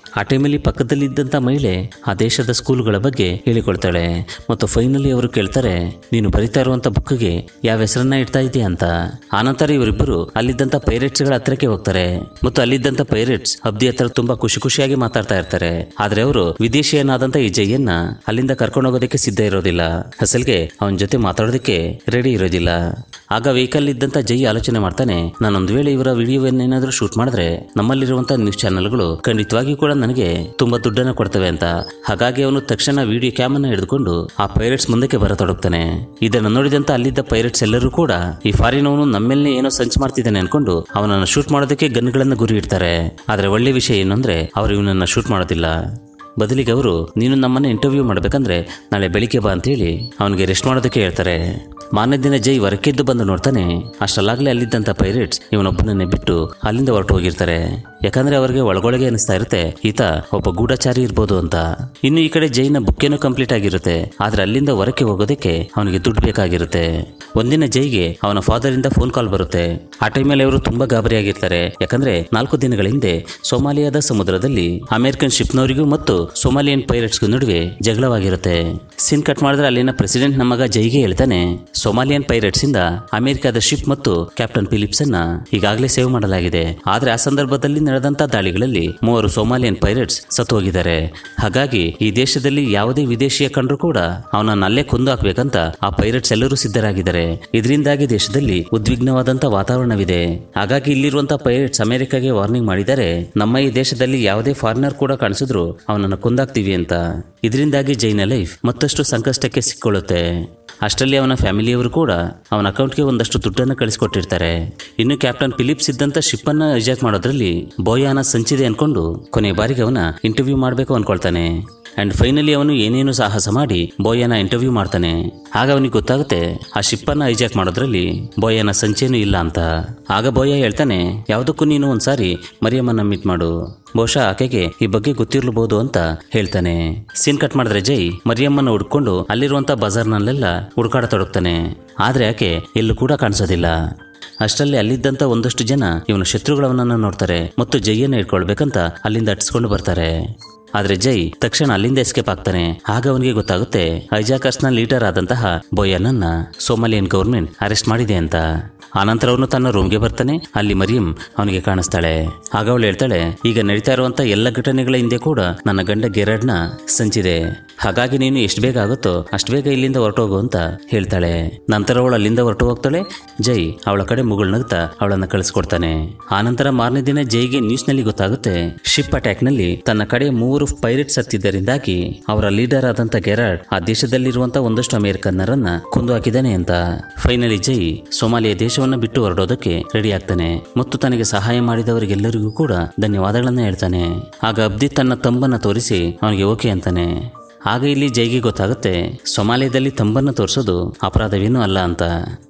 ಆ ಟೈಮಲ್ಲಿ ಪಕ್ಕದಲ್ಲಿದ್ದಂಥ ಮಹಿಳೆ ಆ ದೇಶದ ಸ್ಕೂಲ್ಗಳ ಬಗ್ಗೆ ಹೇಳಿಕೊಳ್ತಾಳೆ ಮತ್ತು ಫೈನಲಿ ಅವರು ಕೇಳ್ತಾರೆ ನೀನು ಬರಿತಾ ಇರುವಂತ ಬುಕ್ಗೆ ಯಾವ ಹೆಸರನ್ನ ಇಡ್ತಾ ಇದೆಯಾ ಅಂತ ಆನಂತರ ಇವರಿಬ್ಬರು ಅಲ್ಲಿದ್ದಂಥ ಪೈರೇಟ್ಸ್ಗಳ ಹತ್ರಕ್ಕೆ ಹೋಗ್ತಾರೆ ಮತ್ತು ಅಲ್ಲಿದ್ದಂಥ ಪೈರೇಟ್ಸ್ ಅಬ್ದಿ ಹತ್ರ ತುಂಬಾ ಖುಷಿ ಖುಷಿಯಾಗಿ ಮಾತಾಡ್ತಾ ಇರ್ತಾರೆ ಆದ್ರೆ ಅವರು ವಿದೇಶಿಯನಾದಂಥ ಈ ಜೈಯನ್ನ ಅಲ್ಲಿಂದ ಕರ್ಕೊಂಡು ಹೋಗೋದಕ್ಕೆ ಸಿದ್ಧ ಇರೋದಿಲ್ಲ ಅಸಲ್ಗೆ ಅವನ ಜೊತೆ ಮಾತಾಡೋದಕ್ಕೆ ರೆಡಿ ಇರೋದಿಲ್ಲ ಆಗ ವೆಹಿಕಲ್ ಇದ್ದಂಥ ಜೈ ಆಲೋಚನೆ ಮಾಡ್ತಾನೆ ನಾನೊಂದು ವೇಳೆ ಇವರ ವಿಡಿಯೋವನ್ನೇನಾದ್ರೂ ಶೂಟ್ ಮಾಡಿದ್ರೆ ನಮ್ಮಲ್ಲಿರುವಂತಹ ನ್ಯೂಸ್ ಚಾನೆಲ್ಗಳು ಖಂಡಿತವಾಗಿಯೂ ಕೂಡ ನನಗೆ ತುಂಬಾ ದುಡ್ಡನ್ನ ಕೊಡ್ತವೆ ಅಂತ ಹಾಗಾಗಿ ಅವನು ತಕ್ಷಣ ವಿಡಿಯೋ ಕ್ಯಾಮ್ ಅನ್ನ ಹಿಡಿದುಕೊಂಡು ಆ ಪೈರೇಟ್ಸ್ ಮುಂದಕ್ಕೆ ಬರತೊಡಗ್ತಾನೆ ಇದನ್ನು ನೋಡಿದಂತ ಅಲ್ಲಿದ್ದ ಪೈರೇಟ್ಸ್ ಎಲ್ಲರೂ ಕೂಡ ಈ ಫಾರಿನ್ ಅವನು ನಮ್ಮೇಲೆ ಏನೋ ಸಂಚು ಮಾಡ್ತಿದ್ದಾನೆ ಅನ್ಕೊಂಡು ಅವನನ್ನ ಶೂಟ್ ಮಾಡೋದಕ್ಕೆ ಗನ್ಗಳನ್ನ ಗುರಿ ಇಡ್ತಾರೆ ಆದ್ರೆ ಒಳ್ಳೆ ವಿಷಯ ಏನು ಅಂದ್ರೆ ಅವರು ಇವನನ್ನ ಶೂಟ್ ಮಾಡೋದಿಲ್ಲ ಬದಲಿಗೆ ಅವರು ನೀನು ನಮ್ಮನ್ನ ಇಂಟರ್ವ್ಯೂ ಮಾಡಬೇಕಂದ್ರೆ ನಾಳೆ ಬೆಳಿಗ್ಗೆ ಬಾ ಅಂತೇಳಿ ಅವನಿಗೆ ರೆಸ್ಟ್ ಮಾಡೋದಕ್ಕೆ ಹೇಳ್ತಾರೆ ಮಾರನೇ ದಿನ ಜೈ ಹೊರಕ್ಕೆದ್ದು ಬಂದು ನೋಡ್ತಾನೆ ಅಷ್ಟಲ್ಲಾಗಲೇ ಅಲ್ಲಿದ್ದಂಥ ಪೈರೇಟ್ಸ್ ಇವನೊಬ್ಬನನ್ನೇ ಬಿಟ್ಟು ಅಲ್ಲಿಂದ ಹೊರಟು ಹೋಗಿರ್ತಾರೆ ಯಾಕಂದ್ರೆ ಅವರಿಗೆ ಒಳಗೊಳಗೆ ಅನಿಸ್ತಾ ಇರುತ್ತೆ ಈತ ಒಬ್ಬ ಗೂಢಚಾರಿ ಇರ್ಬೋದು ಅಂತ ಇನ್ನು ಈ ಕಡೆ ಜೈನ ಬುಕ್ಕೇನು ಕಂಪ್ಲೀಟ್ ಆಗಿರುತ್ತೆ ಆದ್ರೆ ಅಲ್ಲಿಂದ ಹೊರಕ್ಕೆ ಹೋಗೋದಕ್ಕೆ ಅವನಿಗೆ ದುಡ್ಡು ಬೇಕಾಗಿರುತ್ತೆ ಒಂದಿನ ಜೈಗೆ ಅವನ ಫಾದರ್ ಇಂದ ಫೋನ್ ಕಾಲ್ ಬರುತ್ತೆ ಆ ಟೈಮಲ್ಲಿ ಅವರು ತುಂಬಾ ಗಾಬರಿಯಾಗಿರ್ತಾರೆ ಯಾಕಂದ್ರೆ ನಾಲ್ಕು ದಿನಗಳ ಹಿಂದೆ ಸೋಮಾಲಿಯಾದ ಸಮುದ್ರದಲ್ಲಿ ಅಮೆರಿಕನ್ ಶಿಪ್ನವರಿಗೂ ಮತ್ತು ಸೋಮಾಲಿಯನ್ ಪೈರೇಟ್ಸ್ಗೂ ನಡುವೆ ಜಗಳವಾಗಿರುತ್ತೆ ಸೀನ್ ಕಟ್ ಮಾಡಿದ್ರೆ ಅಲ್ಲಿನ ಪ್ರೆಸಿಡೆಂಟ್ ನಮ್ಮ ಮಗ ಜೈಗೆ ಹೇಳ್ತಾನೆ ಸೋಮಾಲಿಯನ್ ಪೈರೇಟ್ಸ್ ಇಂದ ಅಮೆರಿಕದ ಶಿಪ್ ಮತ್ತು ಕ್ಯಾಪ್ಟನ್ ಫಿಲಿಪ್ಸ್ ಅನ್ನ ಈಗಾಗಲೇ ಸೇವ್ ಮಾಡಲಾಗಿದೆ ಆದ್ರೆ ಆ ಸಂದರ್ಭದಲ್ಲಿ ನಡೆದಂತ ದಾಳಿಗಳಲ್ಲಿ ಮೂವರು ಸೋಮಾಲಿಯನ್ ಪೈರೇಟ್ಸ್ ಸತ್ತು ಹೋಗಿದ್ದಾರೆ ಹಾಗಾಗಿ ಈ ದೇಶದಲ್ಲಿ ಯಾವುದೇ ವಿದೇಶಿಯ ಕಂಡ್ರು ಕೂಡ ಅವನನ್ನ ಅಲ್ಲೇ ಕೊಂದು ಹಾಕ್ಬೇಕಂತ ಆ ಪೈರೇಟ್ಸ್ ಎಲ್ಲರೂ ಸಿದ್ಧರಾಗಿದ್ದಾರೆ ಇದರಿಂದಾಗಿ ದೇಶದಲ್ಲಿ ಉದ್ವಿಗ್ನವಾದಂತ ವಾತಾವರಣವಿದೆ ಹಾಗಾಗಿ ಇಲ್ಲಿರುವಂತಹ ಪೈರೇಟ್ಸ್ ಅಮೆರಿಕಾಗೆ ವಾರ್ನಿಂಗ್ ಮಾಡಿದ್ದಾರೆ ನಮ್ಮ ಈ ದೇಶದಲ್ಲಿ ಯಾವುದೇ ಫಾರಿನರ್ ಕೂಡ ಕಾಣಿಸಿದ್ರು ಅವನನ್ನು ಕೊಂದಾಕ್ತೀವಿ ಅಂತ ಇದರಿಂದಾಗಿ ಜೈನ ಲೈಫ್ ಮತ್ತಷ್ಟು ಸಂಕಷ್ಟಕ್ಕೆ ಸಿಕ್ಕೊಳ್ಳುತ್ತೆ ಅಷ್ಟರಲ್ಲಿ ಅವನ ಫ್ಯಾಮಿಲಿಯವರು ಕೂಡ ಅವನ ಅಕೌಂಟ್ಗೆ ಒಂದಷ್ಟು ದುಡ್ಡನ್ನು ಕಳಿಸ್ಕೊಟ್ಟಿರ್ತಾರೆ ಇನ್ನು ಕ್ಯಾಪ್ಟನ್ ಫಿಲಿಪ್ಸ್ ಇದ್ದಂತ ಶಿಪ್ ಅನ್ನ ರಿಜೆಕ್ಟ್ ಮಾಡೋದ್ರಲ್ಲಿ ಬೋಯಾನ ಸಂಚಿದೆ ಅನ್ಕೊಂಡು ಕೊನೆ ಬಾರಿಗೆ ಅವನ ಇಂಟರ್ವ್ಯೂ ಮಾಡಬೇಕು ಅನ್ಕೊಳ್ತಾನೆ ಅಂಡ್ ಫೈನಲಿ ಅವನು ಏನೇನು ಸಾಹಸ ಮಾಡಿ ಬೋಯನ ಇಂಟರ್ವ್ಯೂ ಮಾಡ್ತಾನೆ ಆಗ ಅವನಿಗೆ ಗೊತ್ತಾಗುತ್ತೆ ಆ ಶಿಪ್ ಅನ್ನ ಹೈಜಾಕ್ ಮಾಡೋದ್ರಲ್ಲಿ ಬೋಯನ ಸಂಚೇನು ಇಲ್ಲ ಅಂತ ಆಗ ಬೋಯ ಹೇಳ್ತಾನೆ ಯಾವುದಕ್ಕೂ ನೀನು ಒಂದ್ಸಾರಿ ಮರಿಯಮ್ಮನ ಮೀಟ್ ಮಾಡು ಬಹುಶಃ ಆಕೆಗೆ ಈ ಬಗ್ಗೆ ಗೊತ್ತಿರಲಬಹುದು ಅಂತ ಹೇಳ್ತಾನೆ ಸೀನ್ ಕಟ್ ಮಾಡಿದ್ರೆ ಜೈ ಮರಿಯಮ್ಮನ ಹುಡ್ಕೊಂಡು ಅಲ್ಲಿರುವಂತ ಬಜಾರ್ನಲ್ಲೆಲ್ಲ ಹುಡುಕಾಡತೊಡಗ್ತಾನೆ ಆದ್ರೆ ಆಕೆ ಎಲ್ಲೂ ಕೂಡ ಕಾಣಿಸೋದಿಲ್ಲ ಅಷ್ಟರಲ್ಲಿ ಅಲ್ಲಿದ್ದಂತ ಒಂದಷ್ಟು ಜನ ಇವನ ಶತ್ರುಗಳವನನ್ನ ನೋಡ್ತಾರೆ ಮತ್ತು ಜೈಯನ್ನ ಇಟ್ಕೊಳ್ಬೇಕಂತ ಅಲ್ಲಿಂದ ಅಟ್ಸ್ಕೊಂಡು ಬರ್ತಾರೆ ಆದ್ರೆ ಜೈ ತಕ್ಷಣ ಅಲ್ಲಿಂದ ಎಸ್ಕೇಪ್ ಆಗ್ತಾನೆ ಆಗ ಅವನಿಗೆ ಗೊತ್ತಾಗುತ್ತೆ ಐಜಾಕರ್ಸ್ ನ ಲೀಡರ್ ಆದಂತಹ ಬೋಯನನ್ನ ಸೋಮಾಲಿಯನ್ ಗೌರ್ಮೆಂಟ್ ಅರೆಸ್ಟ್ ಮಾಡಿದೆ ಅಂತ ಆನಂತರ ಅವನು ತನ್ನ ರೂಮ್ಗೆ ಬರ್ತಾನೆ ಅಲ್ಲಿ ಮರಿಯಂ ಅವನಿಗೆ ಕಾಣಿಸ್ತಾಳೆ ಆಗ ಅವಳು ಹೇಳ್ತಾಳೆ ಈಗ ನಡೀತಾ ಇರುವಂತ ಎಲ್ಲ ಘಟನೆಗಳ ಹಿಂದೆ ಕೂಡ ನನ್ನ ಗಂಡ ಗೆರಡ್ನ ಸಂಚಿದೆ ಹಾಗಾಗಿ ನೀನು ಎಷ್ಟು ಬೇಗ ಆಗುತ್ತೋ ಅಷ್ಟು ಬೇಗ ಇಲ್ಲಿಂದ ಹೊರಟೋಗು ಅಂತ ಹೇಳ್ತಾಳೆ ನಂತರ ಅವಳು ಅಲ್ಲಿಂದ ಹೊರಟು ಹೋಗ್ತಾಳೆ ಜೈ ಅವಳ ಕಡೆ ಮುಗುಳು ನಗ್ತಾ ಅವಳನ್ನ ಕಳಿಸ್ಕೊಡ್ತಾನೆ ಆನಂತರ ಮಾರನೇ ದಿನ ಜೈಗೆ ನ್ಯೂಸ್ ನಲ್ಲಿ ಗೊತ್ತಾಗುತ್ತೆ ಶಿಪ್ ಅಟ್ಯಾಕ್ ನಲ್ಲಿ ತನ್ನ ಕಡೆ ಮೂವರು ಪೈರೇಟ್ಸ್ ಹತ್ತಿದ್ದರಿಂದಾಗಿ ಅವರ ಲೀಡರ್ ಆದಂತ ಗೆರಾಡ್ ಆ ದೇಶದಲ್ಲಿರುವಂತ ಒಂದಷ್ಟು ಅಮೆರಿಕನ್ನರನ್ನ ಕೊಂದು ಹಾಕಿದ್ದಾನೆ ಅಂತ ಫೈನಲಿ ಜೈ ಸೋಮಾಲಿಯ ದೇಶವನ್ನ ಬಿಟ್ಟು ಹೊರಡೋದಕ್ಕೆ ರೆಡಿ ಆಗ್ತಾನೆ ಮತ್ತು ತನಗೆ ಸಹಾಯ ಮಾಡಿದವರಿಗೆಲ್ಲರಿಗೂ ಕೂಡ ಧನ್ಯವಾದಗಳನ್ನ ಹೇಳ್ತಾನೆ ಆಗ ಅಬ್ದಿ ತನ್ನ ತಂಬನ್ನ ತೋರಿಸಿ ಅವನಿಗೆ ಓಕೆ ಅಂತಾನೆ ಆಗ ಇಲ್ಲಿ ಜೈಗೆ ಗೊತ್ತಾಗುತ್ತೆ ಸೊಮಾಲಿಯಾದಲ್ಲಿ ತಂಬನ್ನು ತೋರಿಸೋದು ಅಪರಾಧವೇನೂ ಅಲ್ಲ ಅಂತ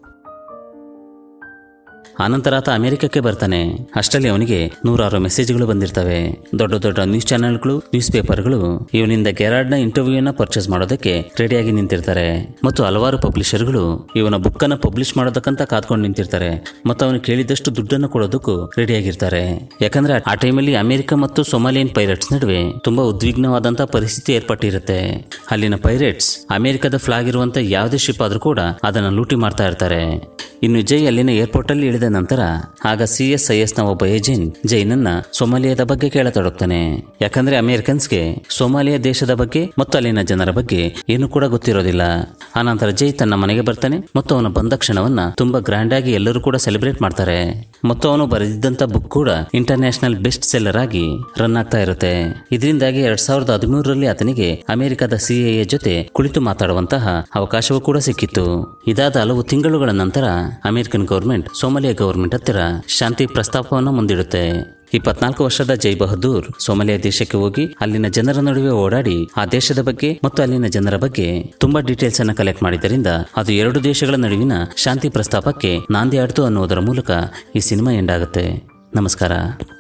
ಆನಂತರ ಆತ ಅಮೆರಿಕಕ್ಕೆ ಬರ್ತಾನೆ ಅಷ್ಟರಲ್ಲಿ ಅವನಿಗೆ ನೂರಾರು ಮೆಸೇಜ್ಗಳು ಬಂದಿರ್ತವೆ ದೊಡ್ಡ ದೊಡ್ಡ ನ್ಯೂಸ್ ಚಾನೆಲ್ಗಳು ನ್ಯೂಸ್ ಪೇಪರ್ಗಳು ಇವನಿಂದ ಗೆರಾಡ್ನ ಇಂಟರ್ವ್ಯೂನ ಪರ್ಚೇಸ್ ಮಾಡೋದಕ್ಕೆ ರೆಡಿಯಾಗಿ ನಿಂತಿರ್ತಾರೆ ಮತ್ತು ಹಲವಾರು ಪಬ್ಲಿಷರ್ಗಳು ಇವನ ಬುಕ್ಕನ್ನು ಪಬ್ಲಿಷ್ ಮಾಡೋದಕ್ಕಂತ ಕಾದ್ಕೊಂಡು ನಿಂತಿರ್ತಾರೆ ಮತ್ತು ಅವನು ಕೇಳಿದಷ್ಟು ದುಡ್ಡನ್ನು ಕೊಡೋದಕ್ಕೂ ರೆಡಿಯಾಗಿರ್ತಾರೆ ಯಾಕಂದ್ರೆ ಆ ಟೈಮಲ್ಲಿ ಅಮೆರಿಕ ಮತ್ತು ಸೊಮಾಲಿಯನ್ ಪೈರೇಟ್ಸ್ ನಡುವೆ ತುಂಬಾ ಉದ್ವಿಗ್ನವಾದಂತಹ ಪರಿಸ್ಥಿತಿ ಏರ್ಪಟ್ಟಿರುತ್ತೆ ಅಲ್ಲಿನ ಪೈರೇಟ್ಸ್ ಅಮೆರಿಕದ ಫ್ಲಾಗ್ ಇರುವಂತ ಯಾವುದೇ ಶಿಪ್ ಆದ್ರೂ ಕೂಡ ಅದನ್ನ ಲೂಟಿ ಮಾಡ್ತಾ ಇರ್ತಾರೆ ಇನ್ನು ಜೈ ಅಲ್ಲಿನ ಏರ್ಪೋರ್ಟ್ ಅಲ್ಲಿ ಇಳಿದ ನಂತರ ಆಗ ಸಿ ಎಸ್ ಐ ಎಸ್ ನ ಒಬ್ಬ ಏಜೆಂಟ್ ಜೈನನ್ನ ಸೊಮಾಲಿಯಾದ ಬಗ್ಗೆ ಕೇಳತೊಡಗ್ತಾನೆ ಯಾಕಂದ್ರೆ ಅಮೆರಿಕನ್ಸ್ಗೆ ಸೊಮಾಲಿಯಾ ದೇಶದ ಬಗ್ಗೆ ಮತ್ತು ಅಲ್ಲಿನ ಜನರ ಬಗ್ಗೆ ಏನು ಕೂಡ ಗೊತ್ತಿರೋದಿಲ್ಲ ಆನಂತರ ಜೈ ತನ್ನ ಮನೆಗೆ ಬರ್ತಾನೆ ಮತ್ತು ಅವನ ಬಂದ ಕ್ಷಣವನ್ನ ತುಂಬಾ ಗ್ರ್ಯಾಂಡ್ ಆಗಿ ಎಲ್ಲರೂ ಕೂಡ ಸೆಲೆಬ್ರೇಟ್ ಮಾಡ್ತಾರೆ ಮತ್ತು ಅವನು ಬರೆದಿದ್ದಂತ ಬುಕ್ ಕೂಡ ಇಂಟರ್ನ್ಯಾಷನಲ್ ಬೆಸ್ಟ್ ಸೆಲ್ಲರ್ ಆಗಿ ರನ್ ಆಗ್ತಾ ಇರುತ್ತೆ ಇದರಿಂದಾಗಿ ಎರಡ್ ಸಾವಿರದ ಹದಿಮೂರರಲ್ಲಿ ಆತನಿಗೆ ಅಮೆರಿಕದ ಸಿಎಎ ಜೊತೆ ಕುಳಿತು ಮಾತಾಡುವಂತಹ ಅವಕಾಶವೂ ಕೂಡ ಸಿಕ್ಕಿತ್ತು ಇದಾದ ಹಲವು ತಿಂಗಳುಗಳ ನಂತರ ಅಮೆರಿಕನ್ ಗೌರ್ಮೆಂಟ್ ಸೋಮಾಲಿಯಾ ಗೌರ್ಮೆಂಟ್ ಹತ್ತಿರ ಶಾಂತಿ ಪ್ರಸ್ತಾಪವನ್ನು ಮುಂದಿಡುತ್ತೆ ಇಪ್ಪತ್ನಾಲ್ಕು ವರ್ಷದ ಜೈ ಬಹದ್ದೂರ್ ಸೋಮಾಲಿಯಾ ದೇಶಕ್ಕೆ ಹೋಗಿ ಅಲ್ಲಿನ ಜನರ ನಡುವೆ ಓಡಾಡಿ ಆ ದೇಶದ ಬಗ್ಗೆ ಮತ್ತು ಅಲ್ಲಿನ ಜನರ ಬಗ್ಗೆ ತುಂಬಾ ಡೀಟೇಲ್ಸ್ ಅನ್ನ ಕಲೆಕ್ಟ್ ಮಾಡಿದ್ದರಿಂದ ಅದು ಎರಡು ದೇಶಗಳ ನಡುವಿನ ಶಾಂತಿ ಪ್ರಸ್ತಾಪಕ್ಕೆ ನಾಂದಿ ಆಡ್ತು ಅನ್ನುವುದರ ಮೂಲಕ ಈ ಸಿನಿಮಾ ಎಂಡ್ ಆಗುತ್ತೆ ನಮಸ್ಕಾರ